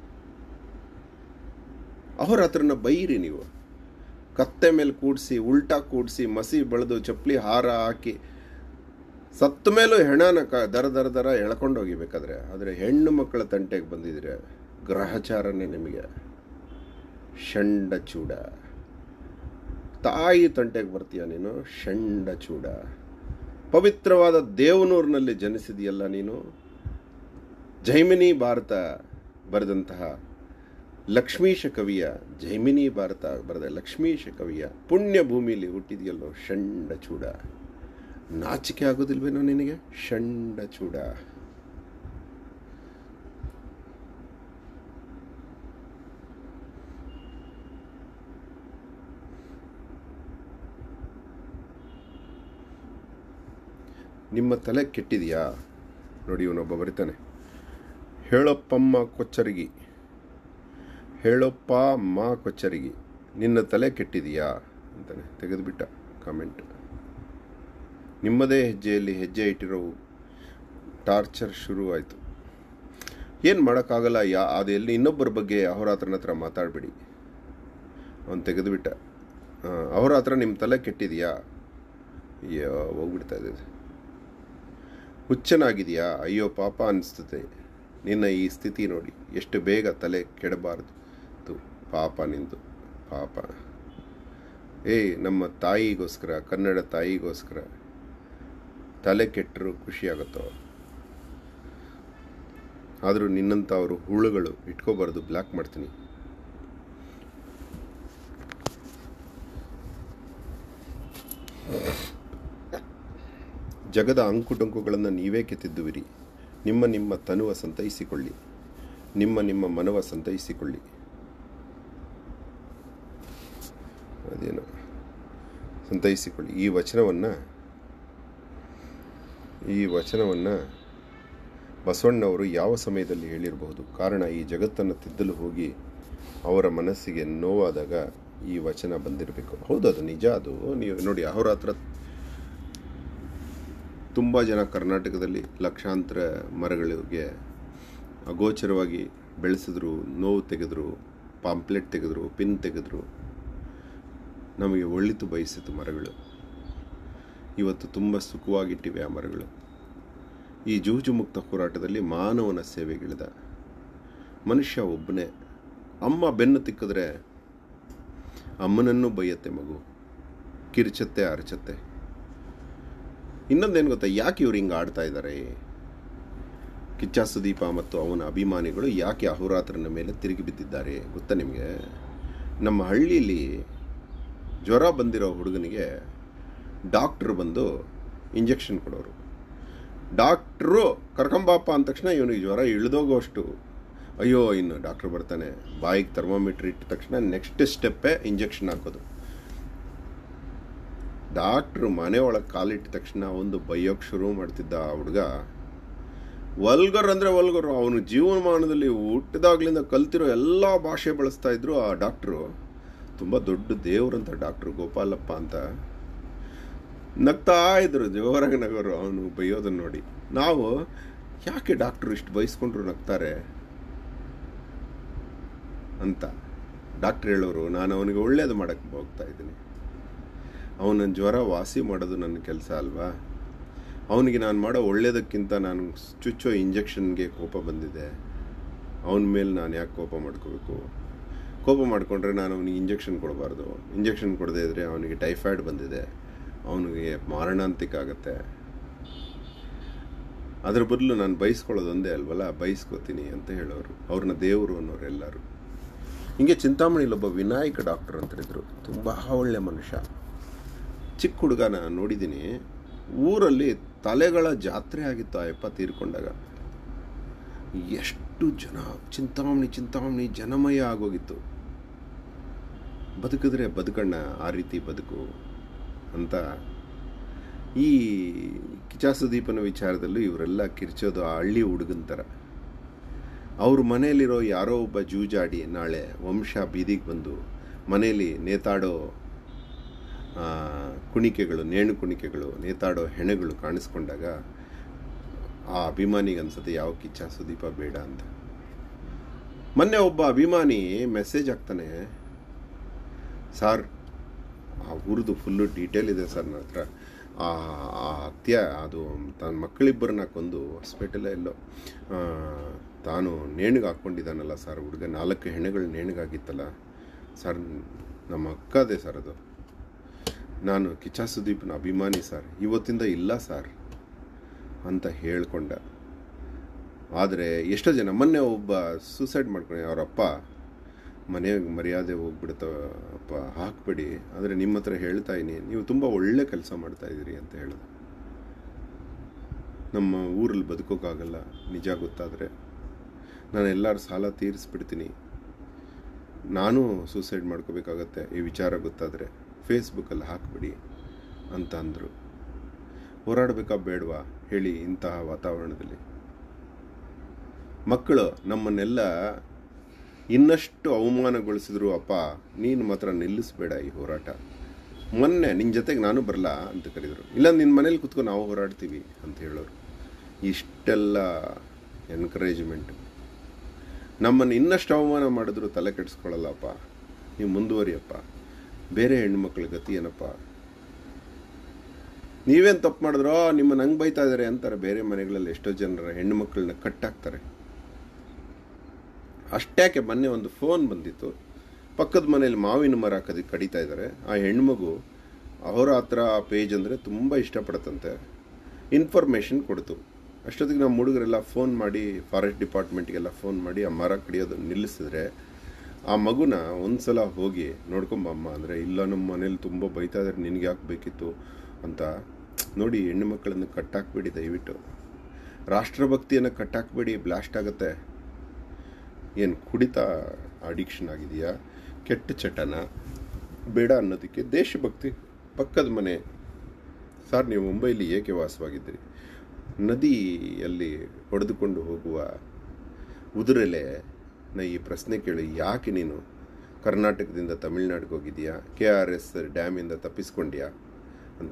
ಅವ್ರ ಹತ್ರನ ಬೈರಿ ನೀವು ಕತ್ತೆ ಮೇಲೆ ಕೂಡಿಸಿ ಉಲ್ಟಾ ಕೂಡಿಸಿ ಮಸಿ ಬೆಳೆದು ಚಪ್ಪಲಿ ಹಾರ ಹಾಕಿ ಸತ್ತ ಮೇಲೂ ಹೆಣನ ಕ ದರ ದರ ದರ ಎಳ್ಕೊಂಡು ಹೋಗಿಬೇಕಾದ್ರೆ ಆದರೆ ಹೆಣ್ಣು ಮಕ್ಕಳ ತಂಟೆಗೆ ಬಂದಿದ್ರೆ ಗ್ರಹಚಾರನೇ ನಿಮಗೆ ಷಂಡ ಚೂಡ ತಾಯಿ ತಂಟೆಗೆ ಬರ್ತೀಯ ನೀನು ಷಂಡ ಚೂಡ ಪವಿತ್ರವಾದ ದೇವನೂರಿನಲ್ಲಿ ಜನಿಸಿದೆಯಲ್ಲ ನೀನು ಜೈಮಿನಿ ಭಾರತ ಬರೆದಂತಹ ಲಕ್ಷ್ಮೀಶ ಕವಿಯ ಜೈಮಿನಿ ಭಾರತ ಬರೆದ ಲಕ್ಷ್ಮೀಶ ಕವಿಯ ಪುಣ್ಯ ಭೂಮಿಲಿ ಹುಟ್ಟಿದೆಯಲ್ಲೋ ಷಂಡ ಚೂಡ ನಾಚಿಕೆ ಆಗೋದಿಲ್ವೇನೋ ನಿನಗೆ ಷಂಡ ಚೂಡ ನಿಮ್ಮ ತಲೆ ಕೆಟ್ಟಿದೆಯಾ ನೋಡಿ ಇವನೊಬ್ಬ ಬರಿತಾನೆ ಹೇಳಪ್ಪಮ್ಮ ಕೊಚ್ಚರಿಗಿ ಹೇಳಪ್ಪ ಅಮ್ಮ ಕೊಚ್ಚರಿಗಿ ನಿನ್ನ ತಲೆ ಕೆಟ್ಟಿದೆಯಾ ಅಂತಾನೆ ತೆಗೆದುಬಿಟ್ಟ ಕಾಮೆಂಟ್ ನಿಮ್ಮದೇ ಹೆಜ್ಜೆಯಲ್ಲಿ ಹೆಜ್ಜೆ ಇಟ್ಟಿರೋ ಟಾರ್ಚರ್ ಶುರುವಾಯಿತು ಏನು ಮಾಡೋಕ್ಕಾಗಲ್ಲ ಯಾ ಅದು ಎಲ್ಲಿ ಇನ್ನೊಬ್ಬರ ಬಗ್ಗೆ ಅಹೋರಾತ್ರನ ಹತ್ರ ಮಾತಾಡಬೇಡಿ ಅವನು ತೆಗೆದುಬಿಟ್ಟ ಅವರ ಹತ್ರ ನಿಮ್ಮ ತಲೆ ಕೆಟ್ಟಿದೆಯಾ ಅಯ್ಯೋ ಹೋಗ್ಬಿಡ್ತಾ ಇದೆ ಹುಚ್ಚನಾಗಿದೆಯಾ ಅಯ್ಯೋ ಪಾಪ ಅನಿಸ್ತದೆ ನಿನ್ನ ಈ ಸ್ಥಿತಿ ನೋಡಿ ಎಷ್ಟು ಬೇಗ ತಲೆ ಕೆಡಬಾರ್ದು ತು ಪಾಪ ನಿಂದು ಪಾಪ ಏಯ್ ನಮ್ಮ ತಾಯಿಗೋಸ್ಕರ ಕನ್ನಡ ತಾಯಿಗೋಸ್ಕರ ತಲೆ ಕೆಟ್ಟರು ಖುಷಿಯಾಗುತ್ತೋ ಆದರೂ ನಿನ್ನಂಥ ಅವರು ಹುಳುಗಳು ಇಟ್ಕೋಬಾರ್ದು ಬ್ಲ್ಯಾಕ್ ಮಾಡ್ತೀನಿ ಜಗದ ಅಂಕುಡೊಂಕುಗಳನ್ನು ನೀವೇ ಕೆತ್ತಿದ್ದುವಿರಿ ನಿಮ್ಮ ನಿಮ್ಮ ತನುವ ಸಂತೈಸಿಕೊಳ್ಳಿ ನಿಮ್ಮ ನಿಮ್ಮ ಮನವ ಸಂತೈಸಿಕೊಳ್ಳಿ ಅದೇನು ಸಂತೈಸಿಕೊಳ್ಳಿ ಈ ವಚನವನ್ನು ಈ ವಚನವನ್ನು ಬಸವಣ್ಣವರು ಯಾವ ಸಮಯದಲ್ಲಿ ಹೇಳಿರಬಹುದು ಕಾರಣ ಈ ಜಗತ್ತನ್ನು ತಿದ್ದಲು ಹೋಗಿ ಅವರ ಮನಸ್ಸಿಗೆ ನೋವಾದಾಗ ಈ ವಚನ ಬಂದಿರಬೇಕು ಹೌದು ಅದು ನಿಜ ಅದು ನೀವು ನೋಡಿ ಅವರ ಹತ್ರ ತುಂಬ ಜನ ಕರ್ನಾಟಕದಲ್ಲಿ ಲಕ್ಷಾಂತರ ಮರಗಳಿಗೆ ಅಗೋಚರವಾಗಿ ಬೆಳೆಸಿದ್ರು ನೋವು ತೆಗೆದ್ರು ಪಾಂಪ್ಲೆಟ್ ತೆಗೆದ್ರು ಪಿನ್ ತೆಗೆದ್ರು ನಮಗೆ ಒಳಿತು ಬಯಸಿತು ಮರಗಳು ಇವತ್ತು ತುಂಬ ಸುಖವಾಗಿಟ್ಟಿವೆ ಆ ಮರಗಳು ಈ ಜೂಜು ಮುಕ್ತ ಹೋರಾಟದಲ್ಲಿ ಮಾನವನ ಸೇವೆಗಿಳಿದ ಮನುಷ್ಯ ಒಬ್ಬನೇ ಅಮ್ಮ ಬೆನ್ನು ತಿಕ್ಕಿದ್ರೆ ಅಮ್ಮನನ್ನು ಬೈಯತ್ತೆ ಮಗು ಕಿರ್ಚತ್ತೆ ಅರಚತ್ತೆ ಇನ್ನೊಂದೇನು ಗೊತ್ತಾ ಯಾಕೆ ಇವ್ರು ಹಿಂಗೆ ಆಡ್ತಾ ಇದ್ದಾರೆ ಕಿಚ್ಚ ಸುದೀಪ ಮತ್ತು ಅವನ ಅಭಿಮಾನಿಗಳು ಯಾಕೆ ಅಹೋರಾತ್ರನ ಮೇಲೆ ತಿರುಗಿ ಬಿದ್ದಿದ್ದಾರೆ ಗೊತ್ತಾ ನಿಮಗೆ ನಮ್ಮ ಹಳ್ಳಿಯಲ್ಲಿ ಜ್ವರ ಬಂದಿರೋ ಹುಡುಗನಿಗೆ ಡಾಕ್ಟ್ರು ಬಂದು ಇಂಜೆಕ್ಷನ್ ಕೊಡೋರು ಡಾಕ್ಟ್ರು ಕರ್ಕೊಂಬಾಪ ಅಂದ ತಕ್ಷಣ ಇವನಿಗೆ ಜ್ವರ ಇಳಿದೋಗೋಷ್ಟು ಅಯ್ಯೋ ಇನ್ನು ಡಾಕ್ಟ್ರು ಬರ್ತಾನೆ ಬಾಯಿಗೆ ಥರ್ಮೋಮೀಟ್ರ್ ಇಟ್ಟ ತಕ್ಷಣ ನೆಕ್ಸ್ಟ್ ಸ್ಟೆಪ್ಪೇ ಇಂಜೆಕ್ಷನ್ ಹಾಕೋದು ಡಾಕ್ಟ್ರು ಮನೆ ಒಳಗೆ ಕಾಲಿಟ್ಟ ತಕ್ಷಣ ಒಂದು ಬೈಯೋಕ್ಕೆ ಶುರು ಮಾಡ್ತಿದ್ದ ಆ ಹುಡುಗ ವಲ್ಗರ್ ಅಂದರೆ ವಲ್ಗರ್ ಅವನು ಜೀವನಮಾನದಲ್ಲಿ ಹುಟ್ಟಿದಾಗ್ಲಿಂದ ಕಲ್ತಿರೋ ಎಲ್ಲ ಭಾಷೆ ಬಳಸ್ತಾ ಇದ್ರು ಆ ಡಾಕ್ಟ್ರು ತುಂಬ ದೊಡ್ಡ ದೇವ್ರಂತ ಡಾಕ್ಟ್ರು ಗೋಪಾಲಪ್ಪ ಅಂತ ನಗ್ತಾ ಇದ್ರು ಜೋರಾಗಿ ನಗರು ಅವನು ಬೈಯೋದನ್ನ ನೋಡಿ ನಾವು ಯಾಕೆ ಡಾಕ್ಟ್ರು ಇಷ್ಟು ಬೈಸ್ಕೊಂಡ್ರು ನಗ್ತಾರೆ ಅಂತ ಡಾಕ್ಟ್ರ್ ಹೇಳೋರು ನಾನು ಅವನಿಗೆ ಒಳ್ಳೇದು ಮಾಡಕ್ಕೆ ಹೋಗ್ತಾ ಇದ್ದೀನಿ ಅವನ ಜ್ವರ ವಾಸಿ ಮಾಡೋದು ನನ್ನ ಕೆಲಸ ಅಲ್ವಾ ಅವನಿಗೆ ನಾನು ಮಾಡೋ ಒಳ್ಳೇದಕ್ಕಿಂತ ನಾನು ಚುಚ್ಚೋ ಇಂಜೆಕ್ಷನ್ಗೆ ಕೋಪ ಬಂದಿದೆ ಅವನ ಮೇಲೆ ನಾನು ಯಾಕೆ ಕೋಪ ಮಾಡ್ಕೋಬೇಕು ಕೋಪ ಮಾಡಿಕೊಂಡ್ರೆ ನಾನು ಅವನಿಗೆ ಇಂಜೆಕ್ಷನ್ ಕೊಡಬಾರ್ದು ಇಂಜೆಕ್ಷನ್ ಕೊಡದೇ ಇದ್ದರೆ ಅವನಿಗೆ ಟೈಫಾಯ್ಡ್ ಬಂದಿದೆ ಅವನಿಗೆ ಮಾರಣಾಂತಿಕ ಆಗುತ್ತೆ ಅದ್ರ ಬದಲು ನಾನು ಬಯಸ್ಕೊಳ್ಳೋದು ಒಂದೇ ಅಲ್ವಲ್ಲ ಬಯಸ್ಕೋತೀನಿ ಅಂತ ಹೇಳೋರು ಅವ್ರನ್ನ ದೇವರು ಅನ್ನೋರು ಎಲ್ಲರೂ ಹಿಂಗೆ ಚಿಂತಾಮಣಿಲಿ ಒಬ್ಬ ವಿನಾಯಕ ಡಾಕ್ಟರ್ ಅಂತಿದ್ರು ತುಂಬ ಒಳ್ಳೆ ಮನುಷ್ಯ ಚಿಕ್ಕ ಹುಡುಗ ನಾನು ನೋಡಿದ್ದೀನಿ ಊರಲ್ಲಿ ತಲೆಗಳ ಜಾತ್ರೆ ಆಗಿತ್ತು ಆ ಯಪ್ಪ ತೀರ್ಕೊಂಡಾಗ ಎಷ್ಟು ಜನ ಚಿಂತಾಮಣಿ ಚಿಂತಾಮಣಿ ಜನಮಯ ಆಗೋಗಿತ್ತು ಬದುಕಿದ್ರೆ ಬದುಕಣ್ಣ ಆ ರೀತಿ ಬದುಕು ಅಂತ ಈ ಕಿಚಾಸುದೀಪನ ವಿಚಾರದಲ್ಲೂ ಇವರೆಲ್ಲ ಕಿರ್ಚೋದು ಆ ಹಳ್ಳಿ ಹುಡುಗನ ಥರ ಅವ್ರ ಮನೆಯಲ್ಲಿರೋ ಯಾರೋ ಒಬ್ಬ ಜೂಜಾಡಿ ನಾಳೆ ವಂಶ ಬೀದಿಗೆ ಬಂದು ಮನೆಯಲ್ಲಿ ನೇತಾಡೋ ಆ, ಕುಣಿಕೆಗಳು ನೇಣು ಕುಣಿಕೆಗಳು ನೇತಾಡೋ ಹೆಣೆಗಳು ಕಾಣಿಸ್ಕೊಂಡಾಗ ಆ ಅಭಿಮಾನಿಗೆ ಅನ್ಸುತ್ತೆ ಯಾವ ಕಿಚ್ಚ ಸುದೀಪ ಬೇಡ ಅಂತ ಮೊನ್ನೆ ಒಬ್ಬ ಅಭಿಮಾನಿ ಮೆಸೇಜ್ ಹಾಕ್ತಾನೆ ಸಾರ್ ಆ ಊರದು ಫುಲ್ಲು ಡೀಟೇಲ್ ಇದೆ ಸರ್ ನನ್ನ ಹತ್ರ ಆ ಆ ಹತ್ಯೆ ಅದು ತನ್ನ ಮಕ್ಕಳಿಬ್ಬರನ್ನ ಕೊಂದು ಹಾಸ್ಪಿಟಲೇ ಎಲ್ಲೋ ಆ, ತಾನು ನೇಣಿಗೆ ಹಾಕ್ಕೊಂಡಿದ್ದಾನಲ್ಲ ಸರ್ ಹುಡುಗ ನಾಲ್ಕು ಹೆಣೆಗಳು ನೇಣಿಗಾಗಿತ್ತಲ್ಲ ಸರ್ ನಮ್ಮ ಅಕ್ಕದೇ ಸರ್ ಅದು ನಾನು ಕಿಚ್ಚ ಸುದೀಪ್ನ ಅಭಿಮಾನಿ ಸರ್ ಇವತ್ತಿಂದ ಇಲ್ಲ ಸರ್ ಅಂತ ಹೇಳ್ಕೊಂಡ ಆದರೆ ಎಷ್ಟೋ ಜನ ಮೊನ್ನೆ ಒಬ್ಬ ಸೂಸೈಡ್ ಮಾಡ್ಕೊಂಡು ಅವರಪ್ಪ ಮನೆಯಾಗ ಮರ್ಯಾದೆ ಹೋಗ್ಬಿಡುತ್ತ ಅಪ್ಪ ಹಾಕ್ಬೇಡಿ ಆದರೆ ನಿಮ್ಮ ಹತ್ರ ಹೇಳ್ತಾ ಇದೀನಿ ನೀವು ತುಂಬ ಒಳ್ಳೆ ಕೆಲಸ ಮಾಡ್ತಾ ಇದ್ದೀರಿ ಅಂತ ಹೇಳಿದ ನಮ್ಮ ಊರಲ್ಲಿ ಬದುಕೋಕ್ಕಾಗಲ್ಲ ನಿಜ ಗೊತ್ತಾದರೆ ನಾನು ಎಲ್ಲರ ಸಾಲ ತೀರಿಸ್ಬಿಡ್ತೀನಿ ನಾನು ಸೂಸೈಡ್ ಮಾಡ್ಕೋಬೇಕಾಗತ್ತೆ ಈ ವಿಚಾರ ಗೊತ್ತಾದರೆ ಫೇಸ್ಬುಕ್ಕಲ್ಲಿ ಹಾಕ್ಬಿಡಿ ಅಂತ ಅಂದರು ಹೋರಾಡಬೇಕಾ ಬೇಡವಾ ಹೇಳಿ ಇಂತಹ ವಾತಾವರಣದಲ್ಲಿ ಮಕ್ಕಳು ನಮ್ಮನ್ನೆಲ್ಲ ಇನ್ನಷ್ಟು ಅವಮಾನಗೊಳಿಸಿದ್ರು ಅಪ್ಪ ನೀನು ಮಾತ್ರ ನಿಲ್ಲಿಸ್ಬೇಡ ಈ ಹೋರಾಟ ಮೊನ್ನೆ ನಿನ್ನ ಜೊತೆಗೆ ನಾನು ಬರಲ್ಲ ಅಂತ ಕರೆದರು ಇಲ್ಲ ನಿನ್ನ ಮನೇಲಿ ಕುತ್ಕೊಂಡು ನಾವು ಹೋರಾಡ್ತೀವಿ ಅಂತ ಹೇಳೋರು ಇಷ್ಟೆಲ್ಲ ಎನ್ಕರೇಜ್ಮೆಂಟು ನಮ್ಮನ್ನು ಇನ್ನಷ್ಟು ಅವಮಾನ ಮಾಡಿದ್ರು ತಲೆ ಕೆಡಿಸ್ಕೊಳ್ಳಲ್ಲಪ್ಪ ನೀವು ಮುಂದುವರಿಯಪ್ಪ ಬೇರೆ ಹೆಣ್ಮಕ್ಳ ಗತಿ ಏನಪ್ಪ ನೀವೇನು ತಪ್ಪು ಮಾಡಿದ್ರೋ ನಿಮ್ಮನ್ನು ಹಂಗೆ ಬೈತಾ ಇದ್ದಾರೆ ಅಂತಾರೆ ಬೇರೆ ಮನೆಗಳಲ್ಲಿ ಎಷ್ಟೋ ಜನರ ಹೆಣ್ಣುಮಕ್ಕಳನ್ನ ಕಟ್ಟಾಕ್ತಾರೆ ಅಷ್ಟ್ಯಾಕೆ ಮೊನ್ನೆ ಒಂದು ಫೋನ್ ಬಂದಿತ್ತು ಪಕ್ಕದ ಮನೇಲಿ ಮಾವಿನ ಮರ ಕದಿ ಕಡಿತಾ ಇದ್ದಾರೆ ಆ ಹೆಣ್ಮಗು ಅವರ ಹತ್ರ ಆ ಪೇಜ್ ಅಂದರೆ ತುಂಬ ಇಷ್ಟಪಡುತ್ತಂತೆ ಇನ್ಫಾರ್ಮೇಷನ್ ಕೊಡ್ತು ಅಷ್ಟೊತ್ತಿಗೆ ನಮ್ಮ ಹುಡುಗರೆಲ್ಲ ಫೋನ್ ಮಾಡಿ ಫಾರೆಸ್ಟ್ ಡಿಪಾರ್ಟ್ಮೆಂಟ್ಗೆಲ್ಲ ಫೋನ್ ಮಾಡಿ ಆ ಮರ ಕಡಿಯೋದನ್ನು ನಿಲ್ಲಿಸಿದ್ರೆ ಆ ಮಗುನ ಒಂದು ಸಲ ಹೋಗಿ ನೋಡ್ಕೊಂಬಮ್ಮ ಅಂದರೆ ಇಲ್ಲ ನಮ್ಮ ಮನೇಲಿ ತುಂಬ ಬೈತಾ ಇದ್ದಾರೆ ನಿನಗೆ ಯಾಕೆ ಬೇಕಿತ್ತು ಅಂತ ನೋಡಿ ಹೆಣ್ಣು ಮಕ್ಕಳನ್ನು ಕಟ್ಟಾಕ್ಬೇಡಿ ದಯವಿಟ್ಟು ರಾಷ್ಟ್ರಭಕ್ತಿಯನ್ನು ಕಟ್ಟಾಕ್ಬೇಡಿ ಬ್ಲಾಸ್ಟ್ ಆಗುತ್ತೆ ಏನು ಕುಡಿತ ಅಡಿಕ್ಷನ್ ಆಗಿದೆಯಾ ಕೆಟ್ಟ ಚಟನ ಬೇಡ ಅನ್ನೋದಕ್ಕೆ ದೇಶಭಕ್ತಿ ಪಕ್ಕದ ಮನೆ ಸರ್ ನೀವು ಮುಂಬೈಲಿ ಏಕೆ ವಾಸವಾಗಿದ್ದೀರಿ ನದಿಯಲ್ಲಿ ಹೊಡೆದುಕೊಂಡು ಹೋಗುವ ಉದುರೆಲೆ ನ ಈ ಪ್ರಶ್ನೆ ಕೇಳಿ ಯಾಕೆ ನೀನು ಕರ್ನಾಟಕದಿಂದ ತಮಿಳ್ನಾಡಿಗೆ ಹೋಗಿದೀಯಾ ಕೆ ಆರ್ ಎಸ್ ಡ್ಯಾಮಿಂದ ತಪ್ಪಿಸ್ಕೊಂಡ್ಯಾ ಅಂತ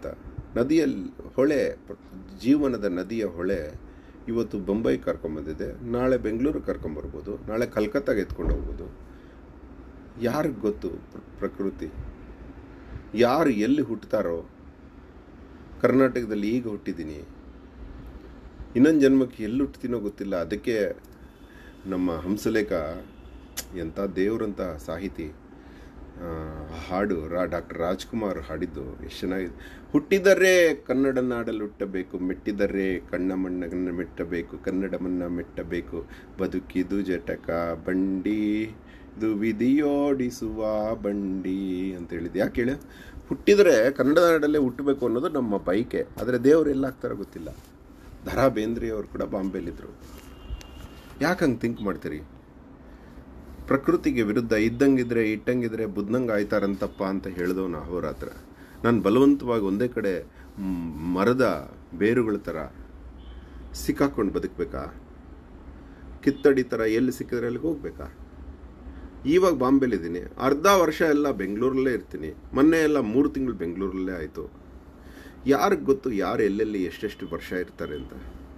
ನದಿಯಲ್ಲಿ ಹೊಳೆ ಪ್ರ- ಜೀವನದ ನದಿಯ ಹೊಳೆ ಇವತ್ತು ಬೊಂಬೈ ಕರ್ಕೊಂಬಂದಿದೆ ನಾಳೆ ಬೆಂಗಳೂರು ಕರ್ಕೊಂಬರ್ಬೋದು ನಾಳೆ ಕಲ್ಕತ್ತಾಗೆ ಎತ್ಕೊಂಡು ಹೋಗ್ಬೋದು ಯಾರಿಗೆ ಗೊತ್ತು ಪ್ರ- ಪ್ರಕೃತಿ ಯಾರು ಎಲ್ಲಿ ಹುಟ್ಟುತ್ತಾರೋ ಕರ್ನಾಟಕದಲ್ಲಿ ಈಗ ಹುಟ್ಟಿದ್ದೀನಿ ಇನ್ನೊಂದು ಜನ್ಮಕ್ಕೆ ಎಲ್ಲಿ ಹುಟ್ತೀನೋ ಗೊತ್ತಿಲ್ಲ ಅದಕ್ಕೆ ನಮ್ಮ ಹಂಸಲೇಖ ಎಂಥ ದೇವರಂಥ ಸಾಹಿತಿ ಆ, ಹಾಡು ರಾ ಡಾಕ್ಟರ್ ರಾಜ್ಕುಮಾರ್ ಹಾಡಿದ್ದು ಎಷ್ಟು ಚೆನ್ನಾಗಿದೆ ಹುಟ್ಟಿದರೆ ಕನ್ನಡ ನಾಡಲ್ಲಿ ಹುಟ್ಟಬೇಕು ಮೆಟ್ಟಿದರೆ ಕಣ್ಣ ಮಣ್ಣನ್ನು ಮೆಟ್ಟಬೇಕು ಕನ್ನಡಮನ್ನ ಮೆಟ್ಟಬೇಕು ಬದುಕಿದು ಜಟಕ ಬಂಡಿ ಇದು ವಿಧಿಯೋಡಿಸುವ ಬಂಡಿ ಅಂತ ಹೇಳಿದ್ದು ಯಾಕೆ ಹೇಳಿ ಹುಟ್ಟಿದರೆ ಕನ್ನಡ ನಾಡಲ್ಲೇ ಹುಟ್ಟಬೇಕು ಅನ್ನೋದು ನಮ್ಮ ಬೈಕೆ ಆದರೆ ದೇವರು ಎಲ್ಲ ಆಗ್ತಾರೋ ಗೊತ್ತಿಲ್ಲ ದರಾ ಬೇಂದ್ರಿ ಅವರು ಕೂಡ ಬಾಂಬೆಲಿದ್ದರು ಯಾಕೆ ಹಂಗೆ ಥಿಂಕ್ ಮಾಡ್ತೀರಿ ಪ್ರಕೃತಿಗೆ ವಿರುದ್ಧ ಇದ್ದಂಗಿದ್ರೆ ಇಟ್ಟಂಗಿದ್ರೆ ಬುದ್ಧಂಗೆ ಆಯ್ತಾರಂತಪ್ಪ ಅಂತ ಹೇಳಿದವನು ಅಹೋರಾತ್ರ ನಾನು ಬಲವಂತವಾಗಿ ಒಂದೇ ಕಡೆ ಮ್, ಮರದ ಬೇರುಗಳ ಥರ ಸಿಕ್ಕಾಕೊಂಡು ಬದುಕಬೇಕಾ ಕಿತ್ತಡಿ ಥರ ಎಲ್ಲಿ ಸಿಕ್ಕಿದ್ರೆ ಅಲ್ಲಿಗೆ ಹೋಗ್ಬೇಕಾ ಇವಾಗ ಬಾಂಬೆಲಿದ್ದೀನಿ ಅರ್ಧ ವರ್ಷ ಎಲ್ಲ ಬೆಂಗಳೂರಲ್ಲೇ ಇರ್ತೀನಿ ಮೊನ್ನೆ ಎಲ್ಲ ಮೂರು ತಿಂಗಳು ಬೆಂಗಳೂರಲ್ಲೇ ಆಯಿತು ಯಾರಿಗೆ ಗೊತ್ತು ಯಾರು ಎಲ್ಲೆಲ್ಲಿ ಎಷ್ಟೆಷ್ಟು ವರ್ಷ ಇರ್ತಾರೆ ಅಂತ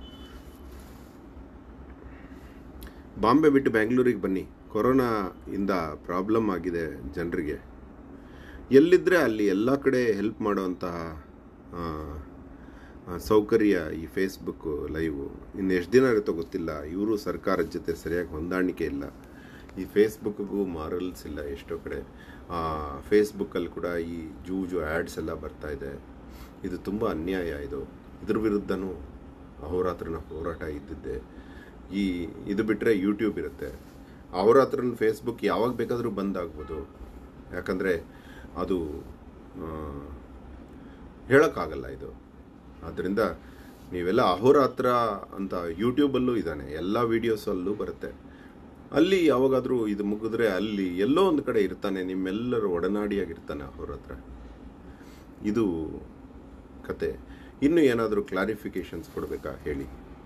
ಬಾಂಬೆ ಬಿಟ್ಟು ಬೆಂಗಳೂರಿಗೆ ಬನ್ನಿ ಕೊರೋನಾ ಇಂದ ಪ್ರಾಬ್ಲಮ್ ಆಗಿದೆ ಜನರಿಗೆ ಎಲ್ಲಿದ್ದರೆ ಅಲ್ಲಿ ಎಲ್ಲ ಕಡೆ ಹೆಲ್ಪ್ ಮಾಡುವಂತಹ ಆ, ಆ, ಸೌಕರ್ಯ ಈ ಫೇಸ್ಬುಕ್ಕು ಲೈವು ಇನ್ನು ಎಷ್ಟು ದಿನ ಇರುತ್ತೋ ಗೊತ್ತಿಲ್ಲ ಇವರು ಸರ್ಕಾರದ ಜೊತೆ ಸರಿಯಾಗಿ ಹೊಂದಾಣಿಕೆ ಇಲ್ಲ ಈ ಫೇಸ್ಬುಕ್ಕಿಗೂ ಮಾರಲ್ಸ್ ಇಲ್ಲ ಎಷ್ಟೋ ಕಡೆ ಫೇಸ್ಬುಕ್ಕಲ್ಲಿ ಕೂಡ ಈ ಜೂಜು ಆ್ಯಡ್ಸ್ ಎಲ್ಲ ಬರ್ತಾ ಇದೆ ಇದು ತುಂಬ ಅನ್ಯಾಯ ಇದು ಇದ್ರ ವಿರುದ್ಧನೂ ಅಹೋರಾತ್ರನ ಹೋರಾಟ ಇದ್ದಿದ್ದೆ ಈ ಇದು ಬಿಟ್ಟರೆ ಯೂಟ್ಯೂಬ್ ಇರುತ್ತೆ ಅವ್ರ ಹತ್ರನ ಫೇಸ್ಬುಕ್ ಯಾವಾಗ ಬೇಕಾದರೂ ಬಂದ್ ಆಗ್ಬೋದು ಯಾಕಂದರೆ ಅದು ಆ, ಹೇಳೋಕ್ಕಾಗಲ್ಲ ಇದು ಆದ್ದರಿಂದ ನೀವೆಲ್ಲ ಅಹೋರಾತ್ರ ಅಂತ ಯೂಟ್ಯೂಬಲ್ಲೂ ಇದ್ದಾನೆ ಎಲ್ಲ ವೀಡಿಯೋಸಲ್ಲೂ ಬರುತ್ತೆ ಅಲ್ಲಿ ಯಾವಾಗಾದರೂ ಇದು ಮುಗಿದ್ರೆ ಅಲ್ಲಿ ಎಲ್ಲೋ ಒಂದು ಕಡೆ ಇರ್ತಾನೆ ನಿಮ್ಮೆಲ್ಲರ ಒಡನಾಡಿಯಾಗಿರ್ತಾನೆ ಅಹೋರಾತ್ರ ಇದು ಕತೆ ಇನ್ನು ಏನಾದರೂ ಕ್ಲಾರಿಫಿಕೇಶನ್ಸ್ ಕೊಡಬೇಕಾ ಹೇಳಿ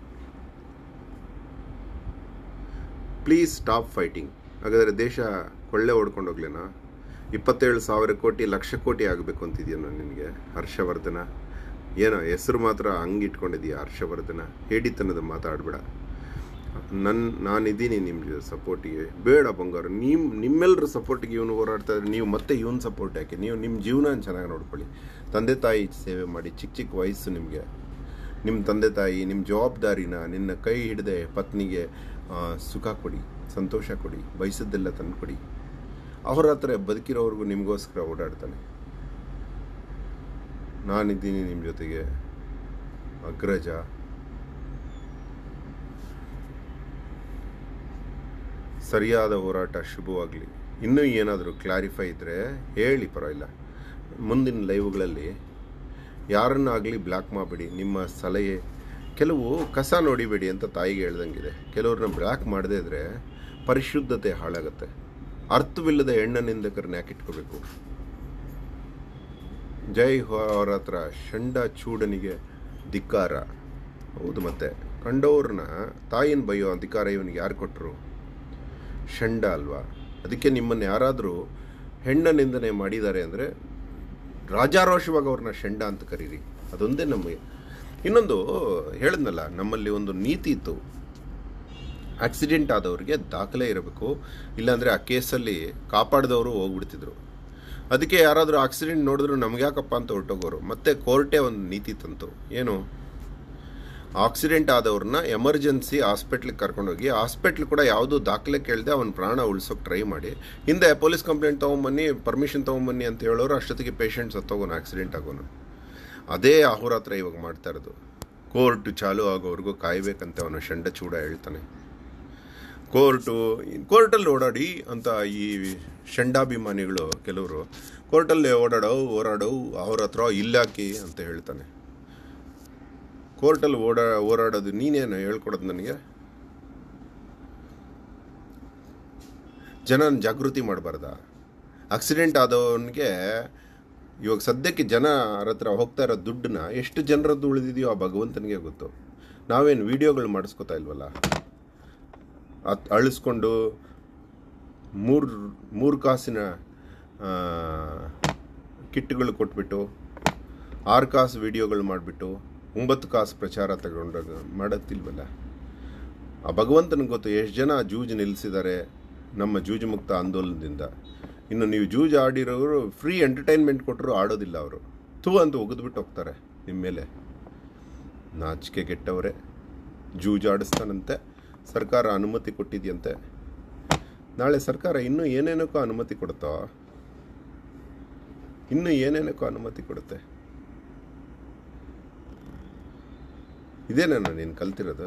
ಪ್ಲೀಸ್ ಸ್ಟಾಪ್ ಫೈಟಿಂಗ್ ಹಾಗಾದರೆ ದೇಶ ಕೊಳ್ಳೆ ಹೊಡ್ಕೊಂಡು ಹೋಗ್ಲೇನಾ ಇಪ್ಪತ್ತೇಳು ಸಾವಿರ ಕೋಟಿ ಲಕ್ಷ ಕೋಟಿ ಆಗಬೇಕು ಅಂತಿದ್ಯೇನೋ ನಿನಗೆ ಹರ್ಷವರ್ಧನ ಏನೋ ಹೆಸರು ಮಾತ್ರ ಹಂಗೆ ಇಟ್ಕೊಂಡಿದೀಯ ಹರ್ಷವರ್ಧನ ಹೇಡಿತನದ ಮಾತಾಡಬೇಡ ನನ್ನ ನಾನಿದ್ದೀನಿ ನಿಮ್ಮ ಸಪೋರ್ಟಿಗೆ ಬೇಡ ಬಂಗಾರ ನಿಮ್ಮ ನಿಮ್ಮೆಲ್ಲರ ಸಪೋರ್ಟಿಗೆ ಇವನು ಹೋರಾಡ್ತಾ ಇದ್ರೆ ನೀವು ಮತ್ತೆ ಇವನ್ ಸಪೋರ್ಟ್ ಯಾಕೆ ನೀವು ನಿಮ್ಮ ಜೀವನ ಚೆನ್ನಾಗಿ ನೋಡ್ಕೊಳ್ಳಿ ತಂದೆ ತಾಯಿ ಸೇವೆ ಮಾಡಿ ಚಿಕ್ಕ ಚಿಕ್ಕ ವಯಸ್ಸು ನಿಮಗೆ ನಿಮ್ಮ ತಂದೆ ತಾಯಿ ನಿಮ್ಮ ಜವಾಬ್ದಾರಿನ ನಿನ್ನ ಕೈ ಹಿಡದೆ ಪತ್ನಿಗೆ ಆ, ಸುಖ ಕೊಡಿ ಸಂತೋಷ ಕೊಡಿ ಬಯಸದ್ದೆಲ್ಲ ತಂದು ಕೊಡಿ ಅವರ ಹತ್ರ ಬದುಕಿರೋವರೆಗೂ ನಿಮಗೋಸ್ಕರ ಓಡಾಡ್ತಾನೆ ನಾನಿದ್ದೀನಿ ನಿಮ್ಮ ಜೊತೆಗೆ ಅಗ್ರಜ ಸರಿಯಾದ ಹೋರಾಟ ಶುಭವಾಗಲಿ ಇನ್ನೂ ಏನಾದರೂ ಕ್ಲಾರಿಫೈ ಇದ್ದರೆ ಹೇಳಿ ಪರವಾಗಿಲ್ಲ ಮುಂದಿನ ಲೈವ್ಗಳಲ್ಲಿ ಯಾರನ್ನಾಗಲಿ ಬ್ಲಾಕ್ ಮಾಡಬೇಡಿ ನಿಮ್ಮ ಸಲಹೆ ಕೆಲವು ಕಸ ನೋಡಿಬೇಡಿ ಅಂತ ತಾಯಿಗೆ ಹೇಳ್ದಂಗಿದೆ ಕೆಲವ್ರನ್ನ ಬ್ಲಾಕ್ ಮಾಡದೇ ಇದ್ರೆ ಪರಿಶುದ್ಧತೆ ಹಾಳಾಗುತ್ತೆ ಅರ್ಥವಿಲ್ಲದ ಹೆಣ್ಣ ನಿಂದಕರನ್ನ ಯಾಕೆ ಇಟ್ಕೋಬೇಕು ಜೈ ಹೋ ಅವರ ಹತ್ರ ಷಂಡ ಚೂಡನಿಗೆ ಧಿಕ್ಕಾರ ಹೌದು ಮತ್ತೆ ಕಂಡವ್ರನ್ನ ತಾಯಿನ ಬೈಯೋ ಅಧಿಕಾರ ಇವನಿಗೆ ಯಾರು ಕೊಟ್ಟರು ಷಂಡ ಅಲ್ವಾ ಅದಕ್ಕೆ ನಿಮ್ಮನ್ನು ಯಾರಾದರೂ ಹೆಣ್ಣ ನಿಂದನೆ ಮಾಡಿದ್ದಾರೆ ಅಂದರೆ ರಾಜಾರೋಷವಾಗಿ ಅವ್ರನ್ನ ಷಂಡ ಅಂತ ಕರೀರಿ ಅದೊಂದೇ ನಮಗೆ ಇನ್ನೊಂದು ಹೇಳಿದ್ನಲ್ಲ ನಮ್ಮಲ್ಲಿ ಒಂದು ನೀತಿ ಇತ್ತು ಆಕ್ಸಿಡೆಂಟ್ ಆದವ್ರಿಗೆ ದಾಖಲೆ ಇರಬೇಕು ಇಲ್ಲಾಂದರೆ ಆ ಕೇಸಲ್ಲಿ ಕಾಪಾಡಿದವರು ಹೋಗ್ಬಿಡ್ತಿದ್ರು ಅದಕ್ಕೆ ಯಾರಾದರೂ ಆಕ್ಸಿಡೆಂಟ್ ನೋಡಿದ್ರು ನಮ್ಗೆ ಯಾಕಪ್ಪ ಅಂತ ಹೊರಟೋಗೋರು ಮತ್ತೆ ಕೋರ್ಟೇ ಒಂದು ನೀತಿ ತಂತು ಏನು ಆಕ್ಸಿಡೆಂಟ್ ಆದವ್ರನ್ನ ಎಮರ್ಜೆನ್ಸಿ ಹಾಸ್ಪಿಟ್ಲಿಗೆ ಕರ್ಕೊಂಡೋಗಿ ಹಾಸ್ಪಿಟ್ಲ್ ಕೂಡ ಯಾವುದೂ ದಾಖಲೆ ಕೇಳದೆ ಅವನ ಪ್ರಾಣ ಉಳಿಸೋಕೆ ಟ್ರೈ ಮಾಡಿ ಹಿಂದೆ ಪೊಲೀಸ್ ಕಂಪ್ಲೇಂಟ್ ತೊಗೊಂಬನ್ನಿ ಪರ್ಮಿಷನ್ ತೊಗೊಂಬನ್ನಿ ಅಂತ ಹೇಳೋರು ಅಷ್ಟೊತ್ತಿಗೆ ಪೇಷಂಟ್ ಸತ್ತೋಗೋನು ಆಕ್ಸಿಡೆಂಟ್ ಆಗೋನು ಅದೇ ಅಹೋರಾತ್ರ ಇವಾಗ ಮಾಡ್ತಾ ಇರೋದು ಕೋರ್ಟ್ ಚಾಲು ಆಗೋವರೆಗೂ ಕಾಯ್ಬೇಕಂತ ಅವನು ಷಂಡ ಚೂಡ ಹೇಳ್ತಾನೆ ಕೋರ್ಟು ಕೋರ್ಟಲ್ಲಿ ಓಡಾಡಿ ಅಂತ ಈ ಷಂಡಾಭಿಮಾನಿಗಳು ಕೆಲವರು ಕೋರ್ಟಲ್ಲಿ ಓಡಾಡೋ ಓಡಾಡೋ ಅವ್ರ ಹತ್ರ ಇಲ್ಲಾಕಿ ಅಂತ ಹೇಳ್ತಾನೆ ಕೋರ್ಟಲ್ಲಿ ಓಡಾ ಓಡಾಡೋದು ನೀನೇನು ಹೇಳ್ಕೊಡೋದು ನನಗೆ ಜನನ ಜಾಗೃತಿ ಮಾಡಬಾರ್ದ ಆಕ್ಸಿಡೆಂಟ್ ಆದವನಿಗೆ ಇವಾಗ ಸದ್ಯಕ್ಕೆ ಜನ ಹತ್ರ ಹೋಗ್ತಾ ಇರೋ ದುಡ್ಡನ್ನ ಎಷ್ಟು ಜನರದ್ದು ಉಳಿದಿದೆಯೋ ಆ ಭಗವಂತನಿಗೆ ಗೊತ್ತು ನಾವೇನು ವಿಡಿಯೋಗಳು ಮಾಡಿಸ್ಕೊತಾ ಇಲ್ವಲ್ಲ ಅತ್ ಅಳಿಸ್ಕೊಂಡು ಮೂರು ಮೂರು ಕಾಸಿನ ಆ, ಕಿಟ್ಗಳು ಕೊಟ್ಬಿಟ್ಟು ಆರು ಕಾಸು ವಿಡಿಯೋಗಳು ಮಾಡಿಬಿಟ್ಟು ಒಂಬತ್ತು ಕಾಸು ಪ್ರಚಾರ ತಗೊಂಡಾಗ ಮಾಡೋಕ್ತಿಲ್ವಲ್ಲ ಆ ಭಗವಂತನಿಗೆ ಗೊತ್ತು ಎಷ್ಟು ಜನ ಜೂಜು ನಿಲ್ಲಿಸಿದ್ದಾರೆ ನಮ್ಮ ಜೂಜು ಮುಕ್ತ ಆಂದೋಲನದಿಂದ ಇನ್ನು ನೀವು ಜೂಜು ಆಡಿರೋರು ಫ್ರೀ ಎಂಟರ್ಟೈನ್ಮೆಂಟ್ ಕೊಟ್ಟರು ಆಡೋದಿಲ್ಲ ಅವರು ಥೂ ಅಂತ ಒಗೆದ್ಬಿಟ್ಟು ಹೋಗ್ತಾರೆ ನಿಮ್ಮ ಮೇಲೆ ನಾಚಿಕೆ ಕೆಟ್ಟವರೇ ಜೂಜು ಆಡಿಸ್ತಾನಂತೆ ಸರ್ಕಾರ ಅನುಮತಿ ಕೊಟ್ಟಿದೆಯಂತೆ ನಾಳೆ ಸರ್ಕಾರ ಇನ್ನೂ ಏನೇನಕ್ಕೂ ಅನುಮತಿ ಕೊಡುತ್ತೋ ಇನ್ನೂ ಏನೇನಕ್ಕೂ ಅನುಮತಿ ಕೊಡುತ್ತೆ ಇದೇನೇನ ನೀನು ಕಲ್ತಿರೋದು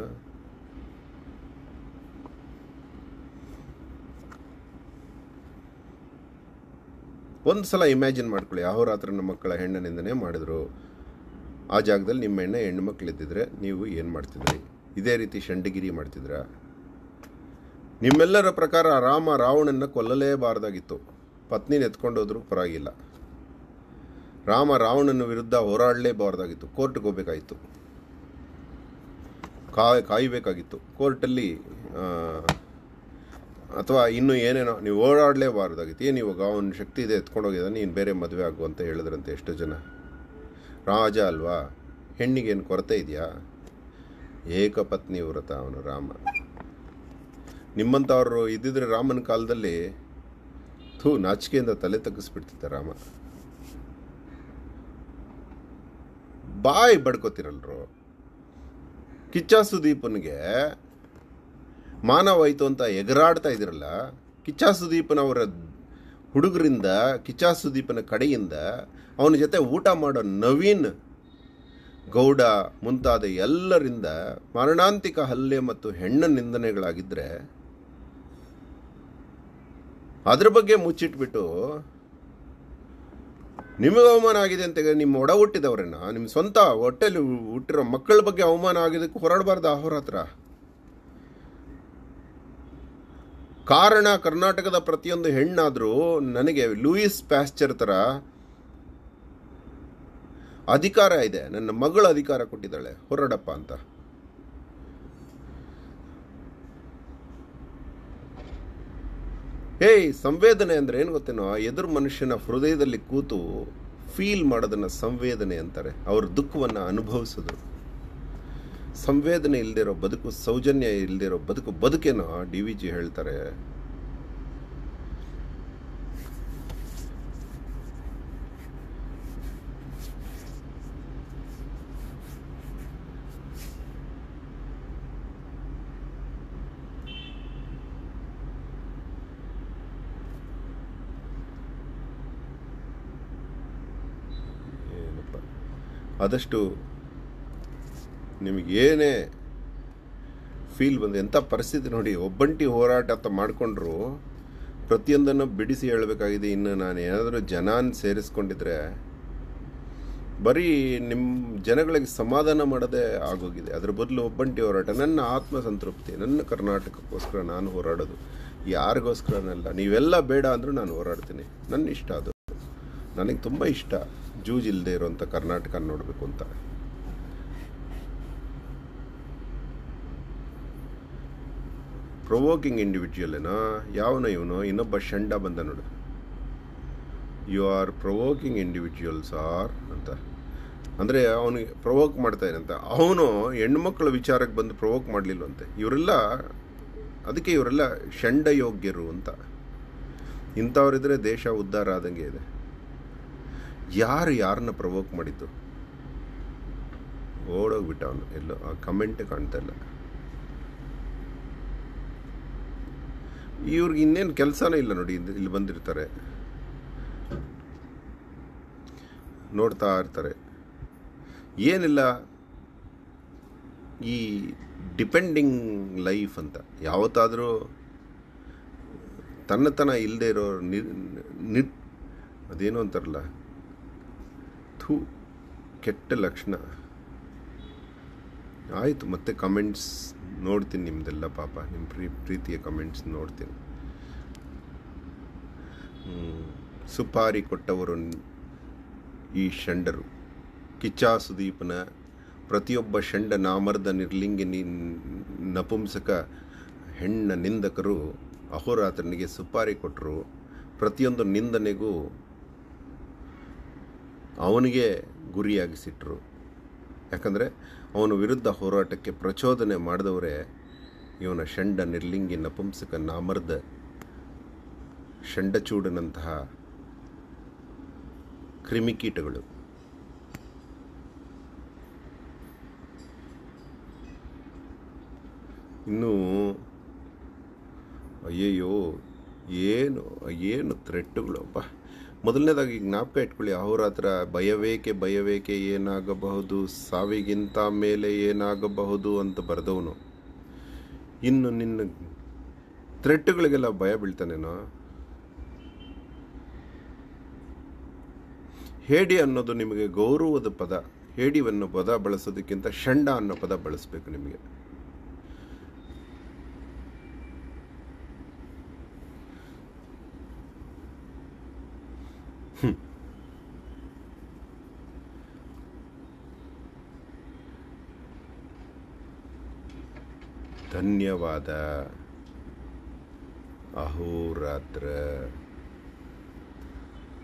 ಒಂದು ಸಲ ಇಮ್ಯಾಜಿನ್ ಮಾಡ್ಕೊಳ್ಳಿ ಅಹೋರಾತ್ರನ ಮಕ್ಕಳ ಹೆಣ್ಣನಿಂದನೇ ಮಾಡಿದ್ರು ಆ ಜಾಗದಲ್ಲಿ ನಿಮ್ಮ ಹೆಣ್ಣೆ ಹೆಣ್ಣು ಮಕ್ಳು ಇದ್ದಿದ್ರೆ ನೀವು ಏನು ಮಾಡ್ತಿದ್ರಿ ಇದೇ ರೀತಿ ಶಂಡಗಿರಿ ಮಾಡ್ತಿದ್ರ ನಿಮ್ಮೆಲ್ಲರ ಪ್ರಕಾರ ರಾಮ ರಾವಣನ್ನ ಕೊಲ್ಲಲೇಬಾರ್ದಾಗಿತ್ತು ಪತ್ನಿನ ಎತ್ಕೊಂಡೋದ್ರು ಪರವಾಗಿಲ್ಲ ರಾಮ ರಾವಣನ ವಿರುದ್ಧ ಹೋರಾಡಲೇಬಾರ್ದಾಗಿತ್ತು ಕೋರ್ಟ್ಗೆ ಹೋಗ್ಬೇಕಾಗಿತ್ತು ಕಾಯ್ ಕಾಯಬೇಕಾಗಿತ್ತು ಕೋರ್ಟಲ್ಲಿ ಅಥವಾ ಇನ್ನೂ ಏನೇನೋ ನೀವು ಓಡಾಡಲೇಬಾರ್ದಾಗಿತ್ತು ಏನು ಇವಾಗ ಅವನ ಶಕ್ತಿ ಇದೆ ಎತ್ಕೊಂಡೋಗಿದ್ದಾನೆ ನೀನು ಬೇರೆ ಮದುವೆ ಆಗು ಅಂತ ಹೇಳಿದ್ರಂತೆ ಎಷ್ಟು ಜನ ರಾಜ ಅಲ್ವಾ ಹೆಣ್ಣಿಗೇನು ಕೊರತೆ ಇದೆಯಾ ಏಕಪತ್ನಿ ವ್ರತ ಅವನು ರಾಮ ನಿಮ್ಮಂಥವ್ರು ಇದ್ದಿದ್ರೆ ರಾಮನ ಕಾಲದಲ್ಲಿ ಥೂ ನಾಚಿಕೆಯಿಂದ ತಲೆ ತಗ್ಗಿಸ್ಬಿಡ್ತಿದ್ದ ರಾಮ ಬಾಯಿ ಬಡ್ಕೋತಿರಲ್ರು ಕಿಚ್ಚ ಸುದೀಪನ್ಗೆ ಮಾನವಾಯಿತು ಅಂತ ಎಗರಾಡ್ತಾ ಇದ್ರಲ್ಲ ಕಿಚ್ಚ ಸುದೀಪನವರ ಹುಡುಗರಿಂದ ಕಿಚ್ಚ ಸುದೀಪನ ಕಡೆಯಿಂದ ಅವನ ಜೊತೆ ಊಟ ಮಾಡೋ ನವೀನ್ ಗೌಡ ಮುಂತಾದ ಎಲ್ಲರಿಂದ ಮರಣಾಂತಿಕ ಹಲ್ಲೆ ಮತ್ತು ಹೆಣ್ಣ ನಿಂದನೆಗಳಾಗಿದ್ದರೆ ಅದ್ರ ಬಗ್ಗೆ ಮುಚ್ಚಿಟ್ಬಿಟ್ಟು ನಿಮಗೆ ಅವಮಾನ ಆಗಿದೆ ಅಂತ ನಿಮ್ಮ ಒಡ ಹುಟ್ಟಿದವ್ರನ್ನ ನಿಮ್ಮ ಸ್ವಂತ ಹೊಟ್ಟೆಲಿ ಹುಟ್ಟಿರೋ ಮಕ್ಕಳ ಬಗ್ಗೆ ಅವಮಾನ ಆಗಿದ್ದಕ್ಕೆ ಹೋರಾಡಬಾರ್ದು ಅಹೋರಾತ್ರ ಕಾರಣ ಕರ್ನಾಟಕದ ಪ್ರತಿಯೊಂದು ಹೆಣ್ಣಾದರೂ ನನಗೆ ಲೂಯಿಸ್ ಪ್ಯಾಸ್ಚರ್ ಥರ ಅಧಿಕಾರ ಇದೆ ನನ್ನ ಮಗಳು ಅಧಿಕಾರ ಕೊಟ್ಟಿದ್ದಾಳೆ ಹೊರಡಪ್ಪ ಅಂತ ಏಯ್ ಸಂವೇದನೆ ಅಂದ್ರೆ ಏನು ಗೊತ್ತೇನೋ ಎದುರು ಮನುಷ್ಯನ ಹೃದಯದಲ್ಲಿ ಕೂತು ಫೀಲ್ ಮಾಡೋದನ್ನ ಸಂವೇದನೆ ಅಂತಾರೆ ಅವ್ರ ದುಃಖವನ್ನು ಅನುಭವಿಸೋದು ಸಂವೇದನೆ ಇಲ್ದಿರೋ ಬದುಕು ಸೌಜನ್ಯ ಇಲ್ದಿರೋ ಬದುಕು ಬದುಕೇನೋ ಡಿ ವಿ ಜಿ ಹೇಳ್ತಾರೆ ಏನಪ್ಪ ಆದಷ್ಟು ನಿಮಗೇನೇ ಫೀಲ್ ಬಂದು ಎಂಥ ಪರಿಸ್ಥಿತಿ ನೋಡಿ ಒಬ್ಬಂಟಿ ಹೋರಾಟ ಅಂತ ಮಾಡಿಕೊಂಡ್ರು ಪ್ರತಿಯೊಂದನ್ನು ಬಿಡಿಸಿ ಹೇಳಬೇಕಾಗಿದೆ ಇನ್ನು ನಾನು ಏನಾದರೂ ಜನಾನ್ ಸೇರಿಸ್ಕೊಂಡಿದ್ರೆ ಬರೀ ನಿಮ್ಮ ಜನಗಳಿಗೆ ಸಮಾಧಾನ ಮಾಡೋದೇ ಆಗೋಗಿದೆ ಅದ್ರ ಬದಲು ಒಬ್ಬಂಟಿ ಹೋರಾಟ ನನ್ನ ಆತ್ಮ ಸಂತೃಪ್ತಿ ನನ್ನ ಕರ್ನಾಟಕಕ್ಕೋಸ್ಕರ ನಾನು ಹೋರಾಡೋದು ಯಾರಿಗೋಸ್ಕರನಲ್ಲ ನೀವೆಲ್ಲ ಬೇಡ ಅಂದರೂ ನಾನು ಹೋರಾಡ್ತೀನಿ ನನ್ನ ಇಷ್ಟ ಅದು ನನಗೆ ತುಂಬ ಇಷ್ಟ ಜೂಜಿಲ್ಲದೆ ಇರೋಂಥ ಕರ್ನಾಟಕ ನೋಡಬೇಕು ಅಂತ ಪ್ರೊವೋಕಿಂಗ್ ಇಂಡಿವಿಜುವಲ್ ಏನೋ ಯಾವನೋ ಇವನು ಇನ್ನೊಬ್ಬ ಷಂಡ ಬಂದ ನೋಡು you are provoking individuals are ಅಂತ ಅಂದರೆ ಅವನಿಗೆ ಪ್ರೊವೋಕ್ ಮಾಡ್ತಾ ಇರಂತ ಅವನು ಹೆಣ್ಮಕ್ಳ ವಿಚಾರಕ್ಕೆ ಬಂದು ಪ್ರೊವೋಕ್ ಮಾಡಲಿಲ್ವಂತೆ ಇವರೆಲ್ಲ ಅದಕ್ಕೆ ಇವರೆಲ್ಲ ಷಂಡ ಯೋಗ್ಯರು ಅಂತ ಇಂಥವ್ರಿದ್ರೆ ದೇಶ ಉದ್ಧಾರ ಆದಂಗೆ ಇದೆ ಯಾರು ಯಾರನ್ನ ಪ್ರವೋಕ್ ಮಾಡಿದ್ದು ಓಡೋಗ್ಬಿಟ್ಟ ಅವನು ಎಲ್ಲೋ ಆ ಕಮೆಂಟ್ ಕಾಣ್ತಾ ಇಲ್ಲ ಇವ್ರಿಗೆ ಇನ್ನೇನು ಕೆಲಸನೇ ಇಲ್ಲ ನೋಡಿ ಇಲ್ಲಿ ಇಲ್ಲಿ ಬಂದಿರ್ತಾರೆ ನೋಡ್ತಾ ಇರ್ತಾರೆ ಏನಿಲ್ಲ ಈ ಡಿಪೆಂಡಿಂಗ್ ಲೈಫ್ ಅಂತ ಯಾವತ್ತಾದರೂ ತನ್ನತನ ಇಲ್ಲದೆ ಇರೋ ನಿ ಅದೇನೋ ಅಂತಾರಲ್ಲ ಥೂ ಕೆಟ್ಟ ಲಕ್ಷಣ ಆಯಿತು ಮತ್ತೆ ಕಮೆಂಟ್ಸ್ ನೋಡ್ತೀನಿ ನಿಮ್ಮದೆಲ್ಲ ಪಾಪ ನಿಮ್ಮ ಪ್ರೀ ಪ್ರೀತಿಯ ಕಮೆಂಟ್ಸ್ ನೋಡ್ತೀನಿ ಹ್ಮ್. ಸುಪಾರಿ ಕೊಟ್ಟವರು ಈ ಷಂಡರು ಕಿಚ್ಚಾ ಸುದೀಪನ ಪ್ರತಿಯೊಬ್ಬ ಷಂಡ ನಾಮರ್ದ ನಿರ್ಲಿಂಗಿ ನಪುಂಸಕ ಹೆಣ್ಣ ನಿಂದಕರು ಅಹೋರಾತ್ರನಿಗೆ ಸುಪಾರಿ ಕೊಟ್ಟರು ಪ್ರತಿಯೊಂದು ನಿಂದನೆಗೂ ಅವನಿಗೆ ಗುರಿಯಾಗಿಸಿಟ್ರು ಯಾಕಂದರೆ ಅವನ ವಿರುದ್ಧ ಹೋರಾಟಕ್ಕೆ ಪ್ರಚೋದನೆ ಮಾಡಿದವರೇ ಇವನ ಷಂಡ ನಿರ್ಲಿಂಗಿ ನಪುಂಸಕ ನಾಮರ್ದ ಷಂಡಚೂಡನಂತಹ ಕ್ರಿಮಿಕೀಟಗಳು ಇನ್ನು ಅಯ್ಯಯ್ಯೋ ಏನು ಏನು ಥ್ರೆಟ್ಟುಗಳು ಅಪ್ಪ ಮೊದಲನೇದಾಗಿ ಜ್ಞಾಪಕ ಇಟ್ಕೊಳ್ಳಿ ಅಹೋರಾತ್ರ ಭಯವೇಕೆ ಭಯವೇಕೆ ಏನಾಗಬಹುದು ಸಾವಿಗಿಂತ ಮೇಲೆ ಏನಾಗಬಹುದು ಅಂತ ಬರೆದವನು ಇನ್ನು ನಿನ್ನ ಥ್ರೆಟ್ಟುಗಳಿಗೆಲ್ಲ ಭಯ ಬೀಳ್ತಾನೇನೋ ಹೇಡಿ ಅನ್ನೋದು ನಿಮಗೆ ಗೌರವದ ಪದ ಹೇಡಿವನ್ನು ಪದ ಬಳಸೋದಕ್ಕಿಂತ ಷಂಡ ಅನ್ನೋ ಪದ ಬಳಸಬೇಕು ನಿಮಗೆ ಧನ್ಯವಾದ ಅಹೋರಾತ್ರ